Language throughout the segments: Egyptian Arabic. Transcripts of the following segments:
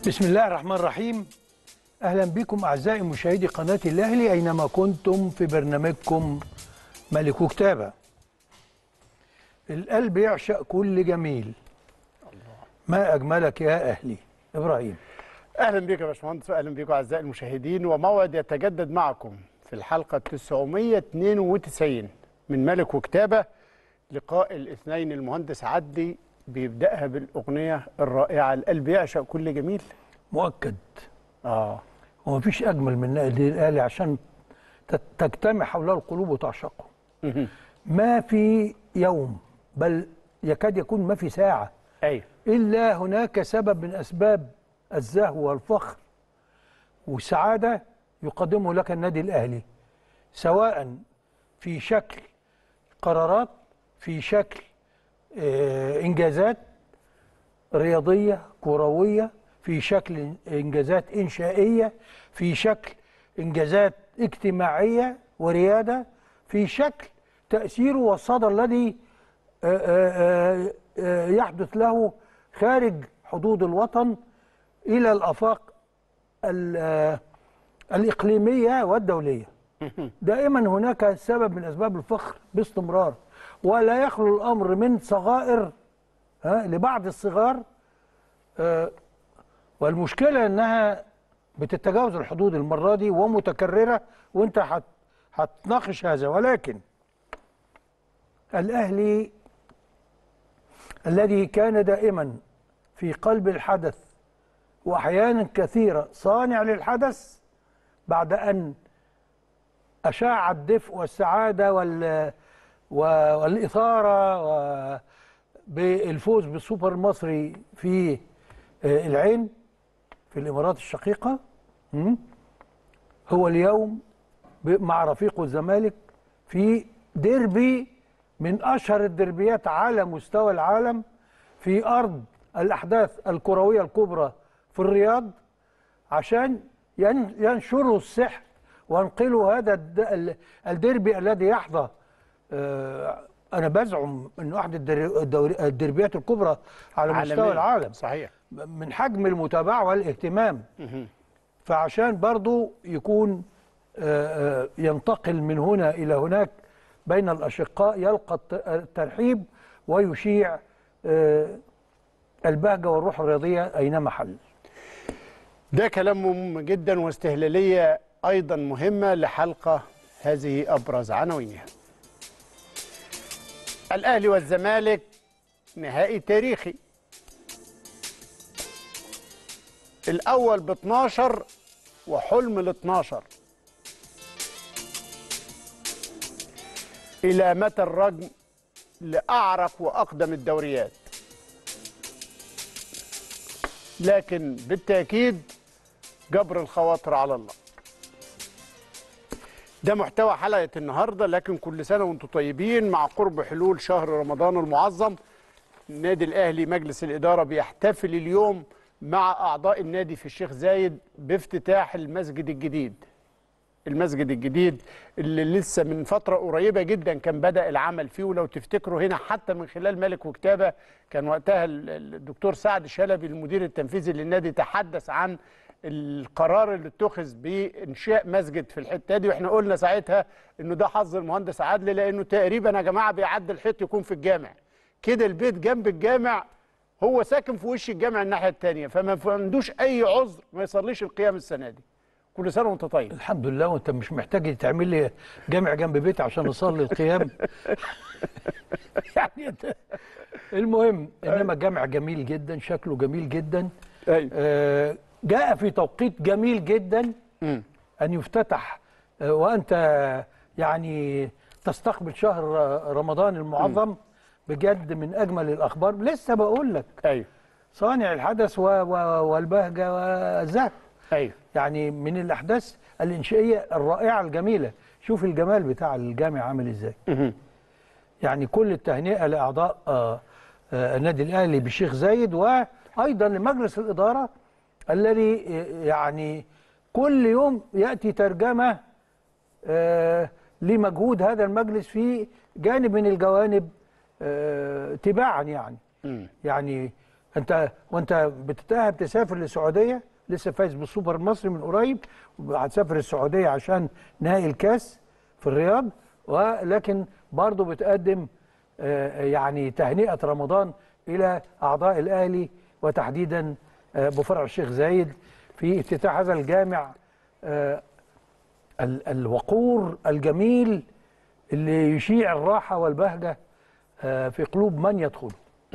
بسم الله الرحمن الرحيم اهلا بكم اعزائي مشاهدي قناه الاهلي اينما كنتم في برنامجكم ملك كتابه القلب يعشق كل جميل ما اجملك يا اهلي ابراهيم اهلا بك يا باشمهندس واهلا بكم اعزائي المشاهدين وموعد يتجدد معكم في الحلقه 992 من ملك وكتابه لقاء الاثنين المهندس عدي بيبداها بالاغنيه الرائعه القلب يعشق كل جميل مؤكد اه وما فيش اجمل من نادي الاهلي عشان تت- تجتمع حوله القلوب وتعشقه مهم. ما في يوم بل يكاد يكون ما في ساعه ايوه إلا هناك سبب من أسباب الزهو والفخر والسعادة يقدمه لك النادي الأهلي سواء في شكل قرارات في شكل آه، إنجازات رياضية كروية في شكل إنجازات إنشائية في شكل إنجازات اجتماعية وريادة في شكل تأثيره والصدى الذي آه، آه، آه، يحدث له خارج حدود الوطن إلى الآفاق ال- آه، الإقليمية والدولية دائما هناك سبب من أسباب الفخر باستمرار ولا يخلو الأمر من صغائر ها لبعض الصغار آه، والمشكلة أنها بتتجاوز الحدود المرة دي ومتكررة وأنت هت- هتناقش هذا ولكن الأهلي الذي كان دائما في قلب الحدث واحيانا كثيره صانع للحدث بعد ان اشاع الدفء والسعاده وال و- والاثاره و- بالفوز بالسوبر المصري في آه، العين في الامارات الشقيقه م? هو اليوم ب- مع رفيقه الزمالك في ديربي من اشهر الدربيات على مستوى العالم في ارض الاحداث الكرويه الكبرى في الرياض عشان ين- ينشروا السحر وينقلوا هذا الد- ال- الديربي الذي يحظى آه، انا بزعم انه احد الدر- الدوري- الدربيات الكبرى على مستوى عالمياً. العالم صحيح من حجم المتابعه والاهتمام فعشان برضو يكون آه، آه، ينتقل من هنا إلى هناك بين الأشقاء يلقى الت- الترحيب ويشيع آه، البهجة والروح الرياضية أينما حل ده كلام مهم جدا واستهلاليه ايضا مهمه لحلقه هذه ابرز عناوينها الاهلي والزمالك نهائي تاريخي الاول ب 12 وحلم ال 12 الى متى الرجم لاعرق واقدم الدوريات لكن بالتاكيد جبر الخواطر على الله ده محتوى حلقه النهارده لكن كل سنه وانتم طيبين مع قرب حلول شهر رمضان المعظم النادي الاهلي مجلس الاداره بيحتفل اليوم مع اعضاء النادي في الشيخ زايد بافتتاح المسجد الجديد المسجد الجديد اللي لسه من فترة قريبة جدا كان بدأ العمل فيه ولو تفتكروا هنا حتى من خلال ملك وكتابة كان وقتها ال- ال- الدكتور سعد شلبي المدير التنفيذي للنادي تحدث عن القرار اللي اتخذ بإنشاء مسجد في الحتة دي واحنا قلنا ساعتها انه ده حظ المهندس عدلي لانه تقريبا يا جماعة بيعدي الحيط يكون في الجامع كده البيت جنب الجامع هو ساكن في وش الجامع الناحية التانية فما عندوش أي عذر ما يصليش القيام السنة دي كل سنة وانت طيب الحمد لله وانت مش محتاج تعمل لي جامع جنب بيتي عشان اصلي القيام يعني انت المهم انما جامع جميل جدا شكله جميل جدا ايوه آه، جاء في توقيت جميل جدا مم. أن يفتتح آه، وأنت يعني تستقبل شهر آه، رمضان المعظم بجد من أجمل الأخبار لسه بقول لك ايوه صانع الحدث و- و- والبهجة والزهر ايوه يعني من الأحداث الإنشائية الرائعة الجميلة شوف الجمال بتاع الجامع عامل إزاي مهم. يعني كل التهنئة لأعضاء آه، آه، النادي الأهلي بالشيخ زايد وأيضا لمجلس الإدارة الذي آه، يعني كل يوم يأتي ترجمة آه، لمجهود هذا المجلس في جانب من الجوانب آه، تباعا يعني مم. يعني انت وانت بتتاهب تسافر للسعوديه لسه فايز بالسوبر المصري من قريب وهتسافر السعوديه عشان نهائي الكاس في الرياض ولكن برضه بتقدم آه، يعني تهنئه رمضان الى اعضاء الاهلي وتحديدا آه، بفرع الشيخ زايد في افتتاح هذا الجامع آه، ال- الوقور الجميل اللي يشيع الراحه والبهجه آه، في قلوب من يدخله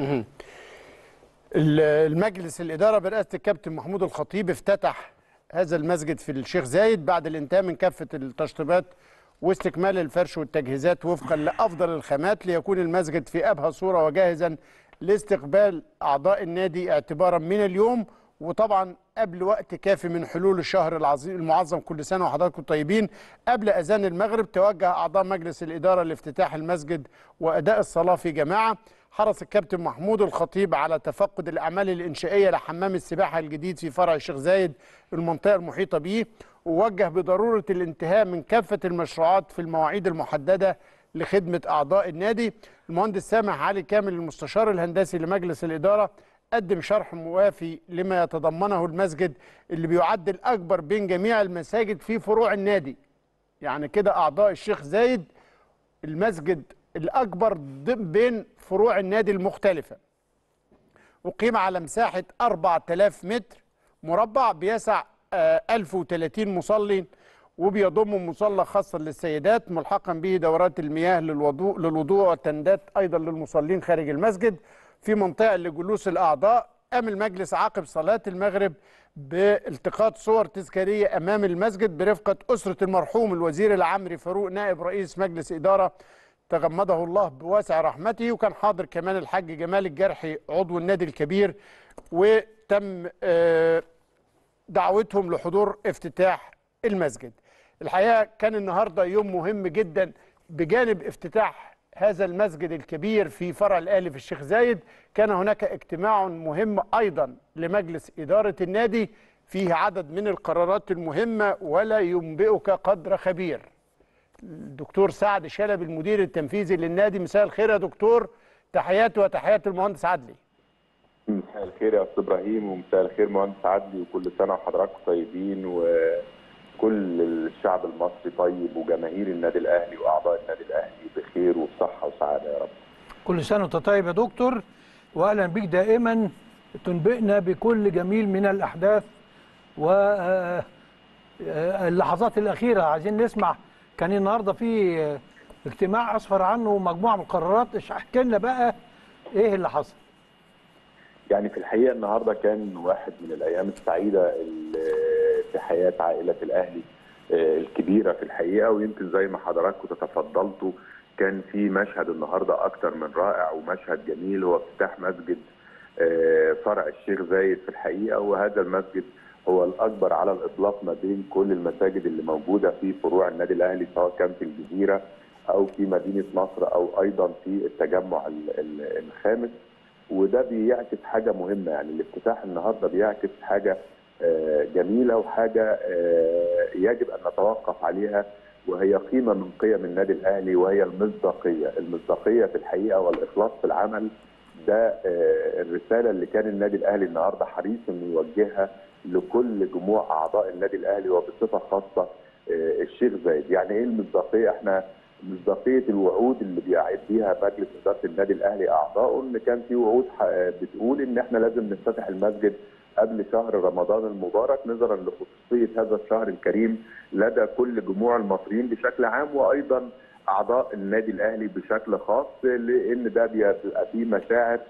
ال- المجلس الإدارة برئاسة الكابتن محمود الخطيب افتتح هذا المسجد في الشيخ زايد بعد الانتهاء من كافة التشطيبات واستكمال الفرش والتجهيزات وفقا لأفضل الخامات ليكون المسجد في أبهى صورة وجاهزا لاستقبال أعضاء النادي اعتبارا من اليوم وطبعا قبل وقت كافي من حلول الشهر العظيم المعظم كل سنة وحضراتكم طيبين قبل أذان المغرب توجه أعضاء مجلس الإدارة لافتتاح المسجد وأداء الصلاة في جماعة حرص الكابتن محمود الخطيب على تفقد الأعمال الإنشائية لحمام السباحة الجديد في فرع الشيخ زايد المنطقة المحيطة به ووجه بضرورة الانتهاء من كافة المشروعات في المواعيد المحددة لخدمة أعضاء النادي المهندس سامح علي كامل المستشار الهندسي لمجلس الإدارة قدم شرح موافي لما يتضمنه المسجد اللي بيعد الأكبر بين جميع المساجد في فروع النادي يعني كده أعضاء الشيخ زايد المسجد الأكبر ضمن- بين فروع النادي المختلفة أقيم على مساحة 4000 متر مربع بيسع آه، 1030 مصلي وبيضم مصلى خاصا للسيدات ملحقا به دورات المياه للوضوء للوضوء والتندات أيضا للمصلين خارج المسجد في منطقة لجلوس الأعضاء قام المجلس عقب صلاة المغرب بالتقاط صور تذكارية أمام المسجد برفقة أسرة المرحوم الوزير العمري فاروق نائب رئيس مجلس إدارة تغمده الله بواسع رحمته وكان حاضر كمان الحاج جمال الجرحي عضو النادي الكبير وتم آه، دعوتهم لحضور افتتاح المسجد الحقيقة كان النهاردة يوم مهم جدا بجانب افتتاح هذا المسجد الكبير في فرع الأهلي في الشيخ زايد كان هناك اجتماع مهم أيضا لمجلس إدارة النادي فيه عدد من القرارات المهمة ولا ينبئك قدر خبير الدكتور سعد شلبي المدير التنفيذي للنادي مساء الخير يا دكتور تحياتي وتحيات المهندس عدلي مساء الخير يا استاذ ابراهيم ومساء الخير مهندس عدلي وكل سنه وحضراتكم طيبين وكل الشعب المصري طيب وجماهير النادي الاهلي واعضاء النادي الاهلي بخير وبصحه وسعاده يا رب. كل سنة وانت طيب يا دكتور وأهلا بك دائما تنبئنا بكل جميل من الأحداث واللحظات الأخيرة عايزين نسمع كان النهاردة في آه، اجتماع أسفر عنه مجموعة من القرارات اش- احكي لنا بقى إيه اللي حصل يعني في الحقيقه النهارده كان واحد من الايام السعيده اللي في حياه عائله الاهلي آه، الكبيره في الحقيقه ويمكن زي ما حضراتكم تفضلتوا كان في مشهد النهارده اكتر من رائع ومشهد جميل هو افتتاح مسجد آه، فرع الشيخ زايد في الحقيقه وهذا المسجد هو الاكبر على الاطلاق ما بين كل المساجد اللي موجوده في فروع النادي الاهلي سواء كان في الجزيره او في مدينه نصر او ايضا في التجمع ال- ال- الخامس وده بيعكس حاجه مهمه يعني الافتتاح النهارده بيعكس حاجه آه، جميله وحاجه آه، يجب ان نتوقف عليها وهي قيمه من قيم النادي الاهلي وهي المصداقيه، المصداقيه في الحقيقه والاخلاص في العمل ده آه، الرساله اللي كان النادي الاهلي النهارده حريص انه يوجهها لكل جموع اعضاء النادي الاهلي وبصفه خاصه آه، الشيخ زايد، يعني ايه المصداقيه؟ احنا مصداقيه الوعود اللي بيعد بيها مجلس اداره النادي الاهلي اعضائه ان كان في وعود ح- بتقول ان احنا لازم نفتتح المسجد قبل شهر رمضان المبارك نظرا لخصوصيه هذا الشهر الكريم لدى كل جموع المصريين بشكل عام وايضا اعضاء النادي الاهلي بشكل خاص لان ده بيبقى فيه مشاعر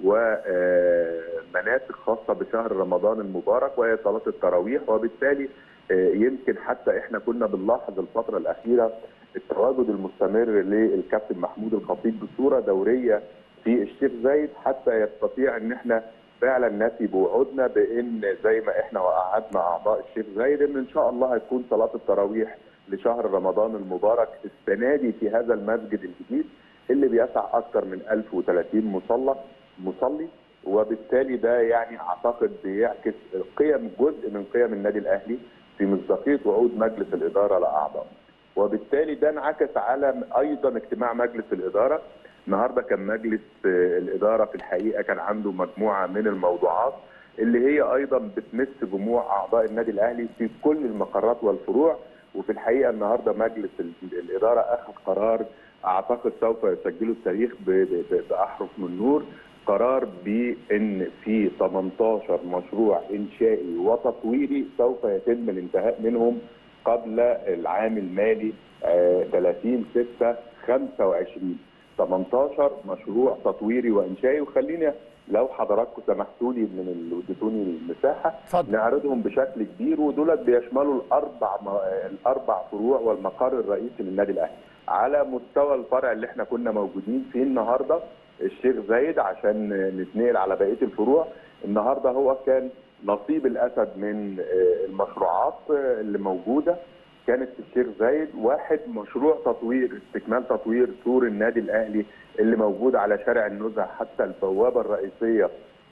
ومناسك خاصه بشهر رمضان المبارك وهي صلاه التراويح وبالتالي آه، يمكن حتى احنا كنا بنلاحظ الفتره الاخيره التواجد المستمر للكابتن محمود الخطيب بصوره دوريه في الشيخ زايد حتى يستطيع ان احنا فعلا نفي بوعودنا بان زي ما احنا وقعدنا اعضاء الشيخ زايد ان ان شاء الله هتكون صلاه التراويح لشهر رمضان المبارك السنه دي في هذا المسجد الجديد اللي بيسع اكثر من 1030 مصلى مصلي وبالتالي ده يعني اعتقد بيعكس قيم جزء من قيم النادي الاهلي في مصداقيه وعود مجلس الاداره لاعضائه. وبالتالي ده انعكس على ايضا اجتماع مجلس الاداره النهارده كان مجلس آه، الاداره في الحقيقه كان عنده مجموعه من الموضوعات اللي هي ايضا بتمس جموع اعضاء النادي الاهلي في كل المقرات والفروع وفي الحقيقه النهارده مجلس ال- الاداره اخذ قرار اعتقد سوف يسجله التاريخ ب- ب- ب- باحرف من نور قرار بان في 18 مشروع انشائي وتطويري سوف يتم الانتهاء منهم قبل العام المالي آه، 30 6 25 18 مشروع تطويري وانشائي وخليني لو حضراتكم سمحتوا لي من اللي اديتوني المساحه اتفضل. نعرضهم بشكل كبير ودولت بيشملوا الاربع م- الاربع فروع والمقر الرئيسي للنادي الاهلي على مستوى الفرع اللي احنا كنا موجودين فيه النهارده الشيخ زايد عشان نتنقل على بقيه الفروع النهارده هو كان نصيب الاسد من آه، المشروعات آه، اللي موجوده كانت في الشيخ زايد واحد مشروع تطوير استكمال تطوير سور النادي الاهلي اللي موجود على شارع النزهه حتى البوابه الرئيسيه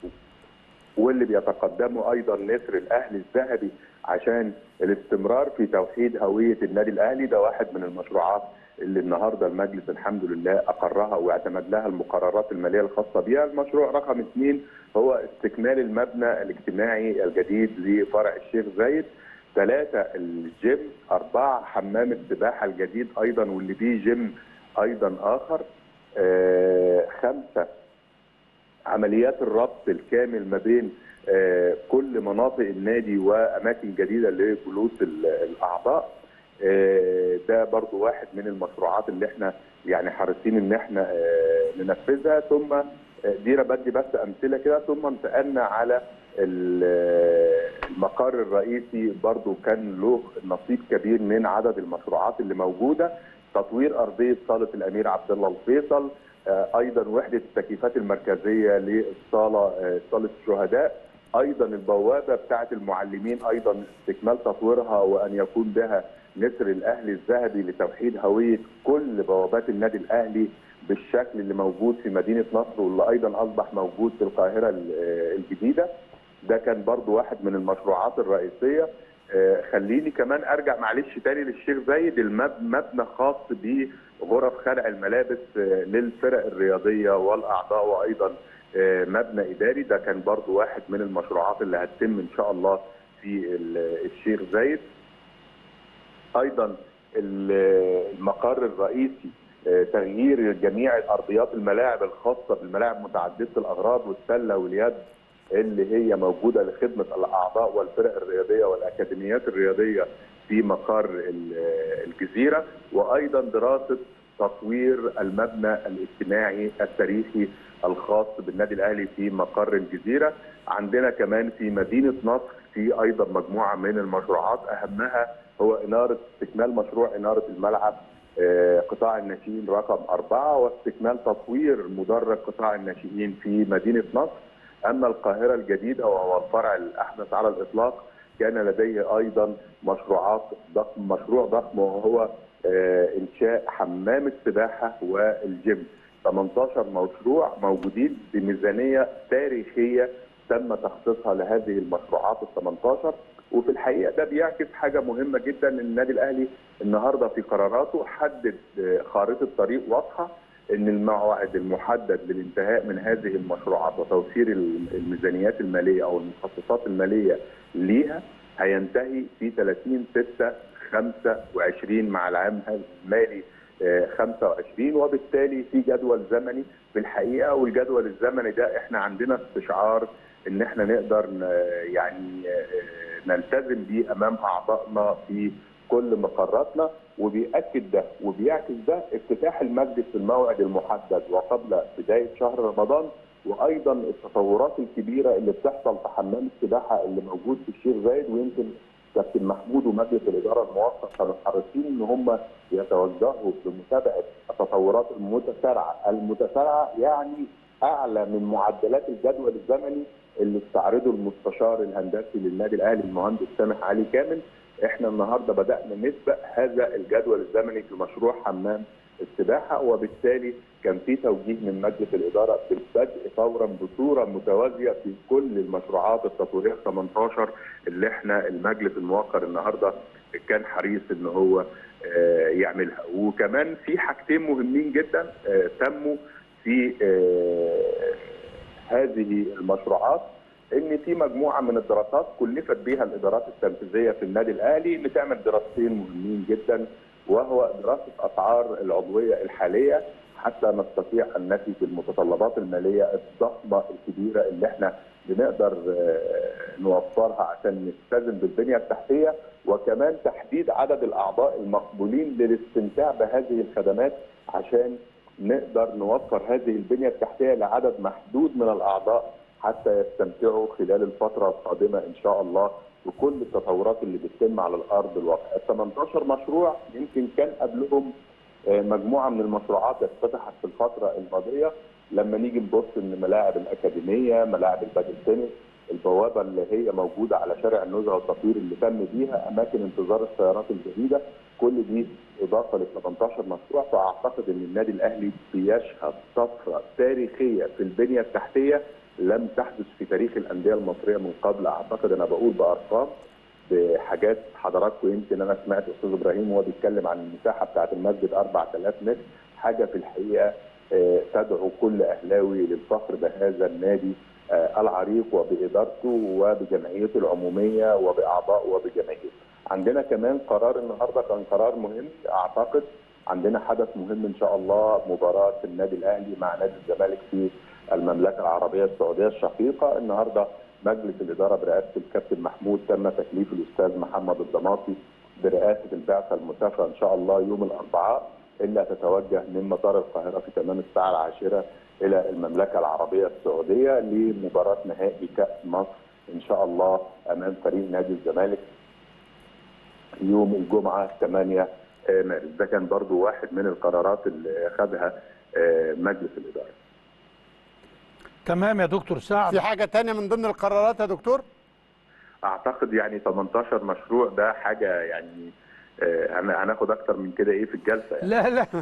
واللي بيتقدمه ايضا نسر الاهلي الذهبي عشان الاستمرار في توحيد هويه النادي الاهلي ده واحد من المشروعات اللي النهارده المجلس الحمد لله اقرها واعتمد لها المقررات الماليه الخاصه بها، المشروع رقم اثنين هو استكمال المبنى الاجتماعي الجديد لفرع الشيخ زايد، ثلاثه الجيم، اربعه حمام السباحه الجديد ايضا واللي فيه جيم ايضا اخر، آه خمسه عمليات الربط الكامل ما بين آه، كل مناطق النادي واماكن جديده لجلوس ال- الاعضاء آه، ده برضو واحد من المشروعات اللي احنا يعني حريصين ان احنا آه، ننفذها ثم آه، دي انا بدي بس امثله كده ثم انتقلنا على ال- آه، المقر الرئيسي برضو كان له نصيب كبير من عدد المشروعات اللي موجوده تطوير ارضيه صاله الامير عبد الله الفيصل آه، ايضا وحده التكييفات المركزيه للصاله آه، صاله الشهداء ايضا البوابه بتاعه المعلمين ايضا استكمال تطويرها وان يكون بها نسر الاهلي الذهبي لتوحيد هويه كل بوابات النادي الاهلي بالشكل اللي موجود في مدينه نصر واللي ايضا اصبح موجود في القاهره ال- آه، الجديده ده كان برضو واحد من المشروعات الرئيسيه آه، خليني كمان ارجع معلش تاني للشيخ زايد المب- مبنى خاص بغرف خلع الملابس آه، للفرق الرياضيه والاعضاء وايضا آه، مبنى اداري ده كان برضو واحد من المشروعات اللي هتتم ان شاء الله في ال- الشيخ زايد ايضا ال- المقر الرئيسي آه، تغيير جميع ارضيات الملاعب الخاصه بالملاعب متعدده الاغراض والسله واليد اللي هي موجوده لخدمه الاعضاء والفرق الرياضيه والاكاديميات الرياضيه في مقر ال- الجزيره وايضا دراسه تطوير المبنى الاجتماعي التاريخي الخاص بالنادي الاهلي في مقر الجزيره عندنا كمان في مدينه نصر في ايضا مجموعه من المشروعات اهمها هو اناره استكمال مشروع اناره الملعب آه، قطاع الناشئين رقم أربعة واستكمال تطوير مدرج قطاع الناشئين في مدينة نصر أما القاهرة الجديدة وهو الفرع الأحدث على الإطلاق كان لديه أيضا مشروعات ضخم مشروع ضخم وهو آه، إنشاء حمام السباحة والجيم 18 مشروع موجودين بميزانية تاريخية تم تخصيصها لهذه المشروعات ال 18 وفي الحقيقه ده بيعكس حاجه مهمه جدا ان النادي الاهلي النهارده في قراراته حدد آه، خارطه طريق واضحه ان الموعد المحدد للانتهاء من هذه المشروعات وتوفير الم- الميزانيات الماليه او المخصصات الماليه ليها هينتهي في 30 6 25 مع العام المالي آه، 25 وبالتالي في جدول زمني في الحقيقه والجدول الزمني ده احنا عندنا استشعار ان احنا نقدر ن- يعني آه، نلتزم بيه امام اعضائنا في كل مقراتنا وبيأكد ده وبيعكس ده افتتاح المجلس في الموعد المحدد وقبل بدايه شهر رمضان وايضا التطورات الكبيره اللي بتحصل في حمام السباحه اللي موجود في الشيخ زايد ويمكن كابتن محمود ومجلس الاداره الموقر كانوا حريصين ان هم يتوجهوا بمتابعه التطورات المتسارعه، المتسارعه يعني اعلى من معدلات الجدول الزمني اللي استعرضه المستشار الهندسي للنادي الاهلي المهندس سامح علي كامل احنا النهارده بدانا نسبق هذا الجدول الزمني في مشروع حمام السباحه وبالتالي كان في توجيه من مجلس الاداره بالبدء فورا بصوره متوازيه في كل المشروعات التطويريه 18 اللي احنا المجلس الموقر النهارده كان حريص ان هو آه، يعملها وكمان في حاجتين مهمين جدا آه، تموا في آه، هذه المشروعات ان في مجموعه من الدراسات كلفت بها الادارات التنفيذيه في النادي الاهلي ان تعمل دراستين مهمين جدا وهو دراسه اسعار العضويه الحاليه حتى نستطيع ان نفي بالمتطلبات الماليه الضخمه الكبيره اللي احنا بنقدر آه، نوفرها عشان نلتزم بالبنيه التحتيه وكمان تحديد عدد الاعضاء المقبولين للاستمتاع بهذه الخدمات عشان نقدر نوفر هذه البنيه التحتيه لعدد محدود من الاعضاء حتى يستمتعوا خلال الفتره القادمه ان شاء الله بكل التطورات اللي بتتم على الارض الواقع. ال 18 مشروع يمكن كان قبلهم آه، مجموعه من المشروعات افتتحت في الفتره الماضيه لما نيجي نبص ان ملاعب الاكاديميه، ملاعب البادل تنس، البوابه اللي هي موجوده على شارع النزهه والتطوير اللي تم بيها اماكن انتظار السيارات الجديده كل دي اضافه ل 18 مشروع فاعتقد ان النادي الاهلي بيشهد طفره تاريخيه في البنيه التحتيه لم تحدث في تاريخ الانديه المصريه من قبل اعتقد انا بقول بارقام بحاجات حضراتكم يمكن انا سمعت استاذ ابراهيم وهو بيتكلم عن المساحه بتاعه المسجد 4000 متر حاجه في الحقيقه آه، تدعو كل اهلاوي للفخر بهذا النادي آه، العريق وبادارته وبجمعيته العموميه وباعضائه وبجماهيره. عندنا كمان قرار النهارده كان قرار مهم اعتقد عندنا حدث مهم ان شاء الله مباراه النادي الاهلي مع نادي الزمالك في المملكه العربيه السعوديه الشقيقه النهارده مجلس الاداره برئاسه الكابتن محمود تم تكليف الاستاذ محمد الضماطي برئاسه البعثه المسافره ان شاء الله يوم الاربعاء اللي هتتوجه من مطار القاهره في تمام الساعه العاشره الى المملكه العربيه السعوديه لمباراه نهائي كاس مصر ان شاء الله امام فريق نادي الزمالك يوم الجمعه 8 مارس ده كان برضو واحد من القرارات اللي خدها آه، مجلس الاداره تمام يا دكتور سعد في حاجه تانية من ضمن القرارات يا دكتور اعتقد يعني 18 مشروع ده حاجه يعني آه، هن- هناخد اكتر من كده ايه في الجلسه يعني. لا لا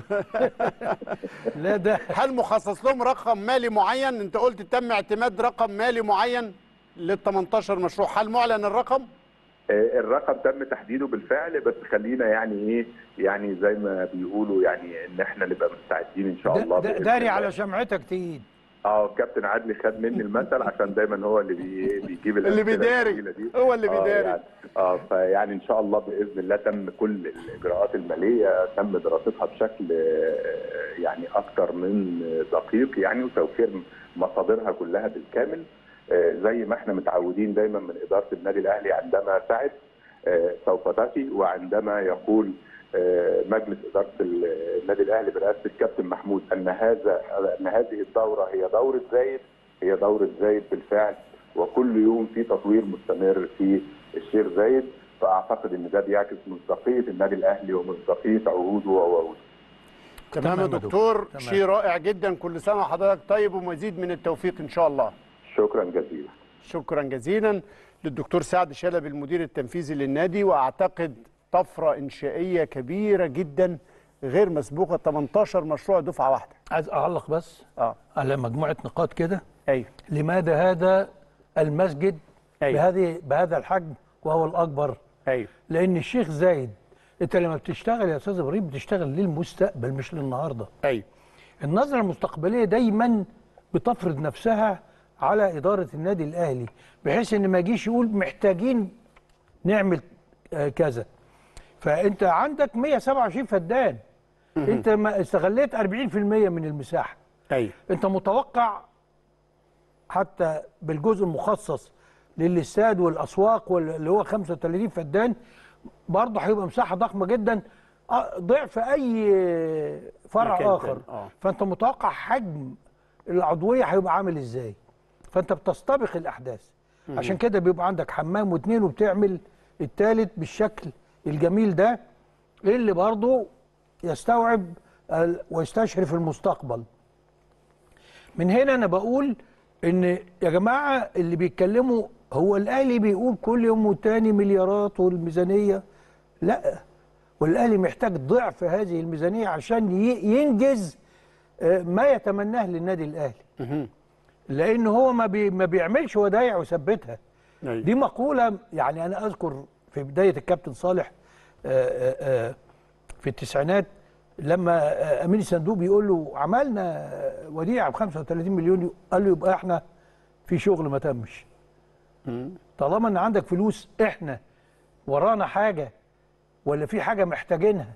لا ده هل مخصص لهم رقم مالي معين انت قلت تم اعتماد رقم مالي معين لل 18 مشروع هل معلن الرقم آه، الرقم تم تحديده بالفعل بس خلينا يعني ايه يعني زي ما بيقولوا يعني ان احنا نبقى مستعدين ان شاء الله ده- ده- بإذن داري الله. على شمعتك تقيد اه كابتن عدلي خد مني المثل عشان دايما هو اللي بي بيجيب اللي الأمثلة بيداري. الجميلة دي. هو اللي آه، بيداري. يعني اه فيعني ان شاء الله باذن الله تم كل الاجراءات الماليه تم دراستها بشكل آه، يعني اكثر من دقيق يعني وتوفير مصادرها كلها بالكامل آه، زي ما احنا متعودين دايما من اداره النادي الاهلي عندما تعد آه، سوف تاتي وعندما يقول آه، مجلس اداره النادي الاهلي برئاسه الكابتن محمود ان هذا ان هذه الدوره هي دوره زايد هي دوره زايد بالفعل وكل يوم في تطوير مستمر في الشيخ زايد فاعتقد ان ده بيعكس مصداقيه النادي الاهلي ومصداقيه عهوده ووعوده. تمام يا تمام يا دكتور دكتور. تمام. شيء رائع جدا كل سنه وحضرتك طيب ومزيد من التوفيق ان شاء الله شكرا جزيلا. شكرا جزيلا للدكتور سعد شلبي المدير التنفيذي للنادي واعتقد طفره انشائيه كبيره جدا غير مسبوقه 18 مشروع دفعه واحده عايز اعلق بس اه على مجموعه نقاط كده ايوه لماذا هذا المسجد أيوة. بهذه بهذا الحجم وهو الاكبر ايوه لان الشيخ زايد انت لما بتشتغل يا استاذ ابراهيم بتشتغل للمستقبل مش للنهارده ايوه النظره المستقبليه دايما بتفرض نفسها على اداره النادي الاهلي بحيث ان ما يجيش يقول محتاجين نعمل آه، كذا فانت عندك 127 فدان انت ما استغليت 40% من المساحه ايوه انت متوقع حتى بالجزء المخصص للاستاد والاسواق واللي هو 35 فدان برضه هيبقى مساحه ضخمه جدا آه، ضعف اي فرع مكان اخر تاني، آه. فانت متوقع حجم العضويه هيبقى عامل ازاي فانت بتستبق الاحداث عشان كده بيبقى عندك حمام واثنين وبتعمل الثالث بالشكل الجميل ده اللي برضه يستوعب ال- ويستشرف المستقبل من هنا انا بقول ان يا جماعه اللي بيتكلموا هو الاهلي بيقول كل يوم والتاني مليارات والميزانيه لا والاهلي محتاج ضعف هذه الميزانيه عشان ي- ينجز آه، ما يتمناه للنادي الاهلي لان هو ما بي ما بيعملش ودايع ويثبتها أيوة. دي مقوله يعني انا اذكر في بدايه الكابتن صالح آه، آه، آه، في التسعينات لما آه، امين الصندوق بيقول له عملنا آه، وديعه ب 35 مليون قال له يبقى احنا في شغل ما تمش طالما ان عندك فلوس احنا ورانا حاجه ولا في حاجه محتاجينها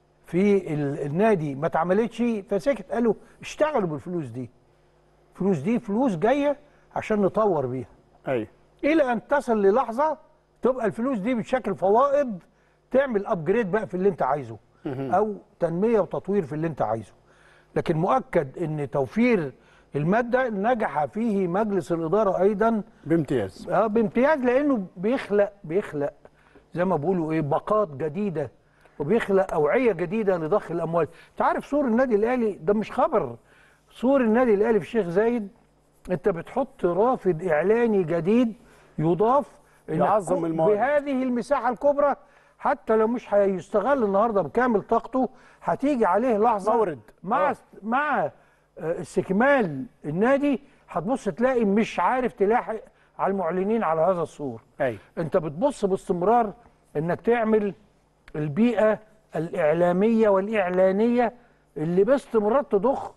في ال- النادي ما اتعملتش فسكت قالوا اشتغلوا بالفلوس دي فلوس دي فلوس جايه عشان نطور بيها ايوه الى ان تصل للحظه تبقى الفلوس دي بتشكل فوائد تعمل ابجريد بقى في اللي انت عايزه او تنميه وتطوير في اللي انت عايزه لكن مؤكد ان توفير الماده نجح فيه مجلس الاداره ايضا بامتياز اه بامتياز لانه بيخلق بيخلق زي ما بيقولوا ايه باقات جديده وبيخلق اوعيه جديده لضخ الاموال انت عارف سور النادي الاهلي ده مش خبر سور النادي الاهلي في الشيخ زايد انت بتحط رافد اعلاني جديد يضاف إنك يعظم كو- الموارد. بهذه المساحه الكبرى حتى لو مش هيستغل النهارده بكامل طاقته هتيجي عليه لحظه مورد. مع آه. مع آه، استكمال النادي هتبص تلاقي مش عارف تلاحق على المعلنين على هذا السور ايوه انت بتبص باستمرار انك تعمل البيئه الاعلاميه والاعلانيه اللي باستمرار تضخ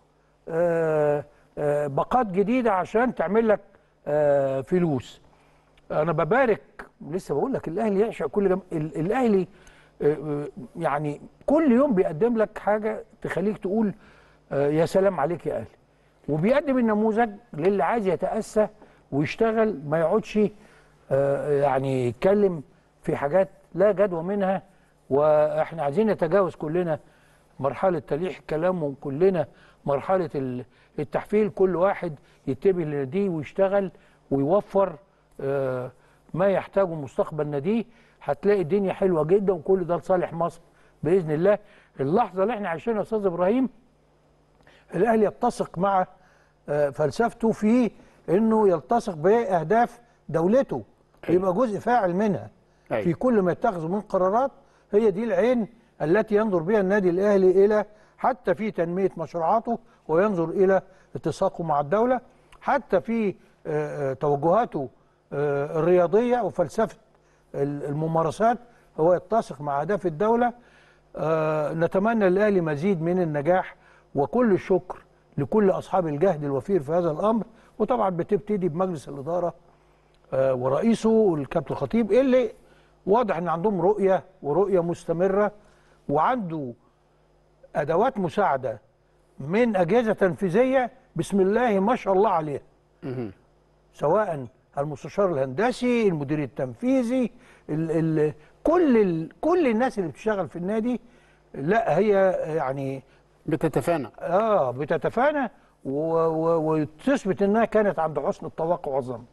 آه، آه، باقات جديده عشان تعمل لك آه، فلوس انا ببارك لسه بقول لك الاهلي يعشق كل جم... ال- الاهلي آه، آه، يعني كل يوم بيقدم لك حاجه تخليك تقول آه، يا سلام عليك يا اهلي وبيقدم النموذج للي عايز يتاسى ويشتغل ما يقعدش آه، يعني يتكلم في حاجات لا جدوى منها واحنا عايزين نتجاوز كلنا مرحله تليح الكلام وكلنا مرحله ال- التحفيل كل واحد يتبه لناديه ويشتغل ويوفر آه، ما يحتاجه مستقبل ناديه هتلاقي الدنيا حلوه جدا وكل ده لصالح مصر باذن الله اللحظه اللي احنا عايشينها يا استاذ ابراهيم الاهلي يتسق مع آه، فلسفته في انه يلتصق باهداف دولته يبقى جزء فاعل منها أيوة. في كل ما يتخذه من قرارات هي دي العين التي ينظر بها النادي الاهلي الى حتى في تنميه مشروعاته وينظر الى اتساقه مع الدوله حتى في آه، آه، توجهاته آه، الرياضيه وفلسفه ال- الممارسات هو يتسق مع اهداف الدوله آه، نتمنى للاهلي مزيد من النجاح وكل الشكر لكل اصحاب الجهد الوفير في هذا الامر وطبعا بتبتدي بمجلس الاداره آه، ورئيسه الكابتن الخطيب اللي واضح ان عندهم رؤيه ورؤيه مستمره وعنده ادوات مساعده من اجهزه تنفيذيه بسم الله ما شاء الله عليها سواء المستشار الهندسي المدير التنفيذي ال ال كل ال كل الناس اللي بتشتغل في النادي لا هي يعني بتتفانى اه بتتفانى و- و- وتثبت انها كانت عند حسن التوقع والظن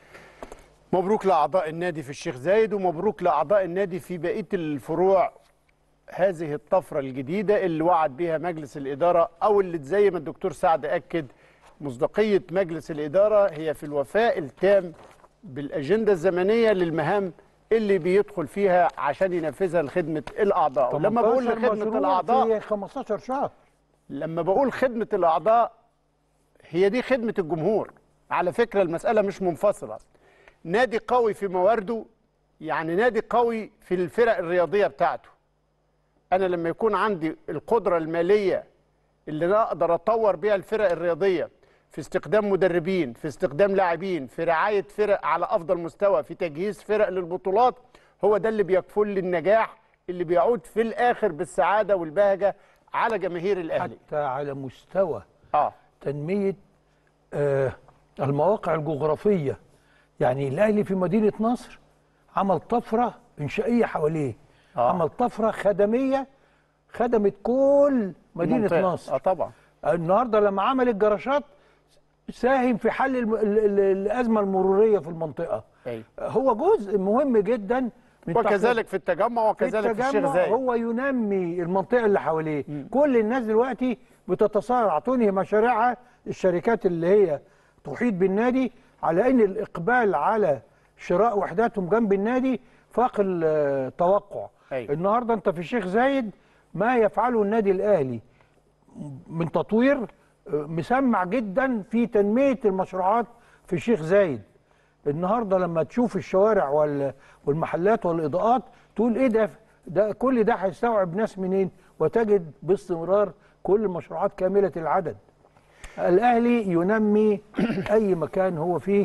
مبروك لاعضاء النادي في الشيخ زايد ومبروك لاعضاء النادي في بقيه الفروع هذه الطفره الجديده اللي وعد بها مجلس الاداره او اللي زي ما الدكتور سعد اكد مصداقيه مجلس الاداره هي في الوفاء التام بالاجنده الزمنيه للمهام اللي بيدخل فيها عشان ينفذها لخدمه الاعضاء ولما بقول 18 لخدمه مشروع الاعضاء في 15 شهر لما بقول خدمة الأعضاء هي دي خدمة الجمهور على فكرة المسألة مش منفصلة نادي قوي في موارده يعني نادي قوي في الفرق الرياضية بتاعته أنا لما يكون عندي القدرة المالية اللي أنا أقدر أطور بيها الفرق الرياضية في استخدام مدربين في استخدام لاعبين في رعاية فرق على أفضل مستوى في تجهيز فرق للبطولات هو ده اللي بيكفل لي النجاح اللي بيعود في الآخر بالسعادة والبهجة على جماهير الأهلي حتى على مستوى اه تنميه آه المواقع الجغرافيه يعني الاهلي في مدينه نصر عمل طفره انشائيه حواليه آه. عمل طفره خدميه خدمت كل مدينه المنطقة. نصر اه طبعا النهارده لما عمل الجراشات ساهم في حل الم... ال- ال- الازمه المروريه في المنطقه أيوة. هو جزء مهم جدا من وكذلك في التجمع وكذلك في الشيخ التجمع زايد هو ينمي المنطقه اللي حواليه كل الناس دلوقتي بتتصارع تنهي مشاريعها الشركات اللي هي تحيط بالنادي على ان الاقبال على شراء وحداتهم جنب النادي فاق التوقع أيوة. النهارده انت في الشيخ زايد ما يفعله النادي الاهلي من تطوير آه، مسمع جدا في تنميه المشروعات في الشيخ زايد النهارده لما تشوف الشوارع وال- والمحلات والاضاءات تقول ايه ده ده كل ده هيستوعب ناس منين وتجد باستمرار كل المشروعات كامله العدد الاهلي ينمي اي مكان هو فيه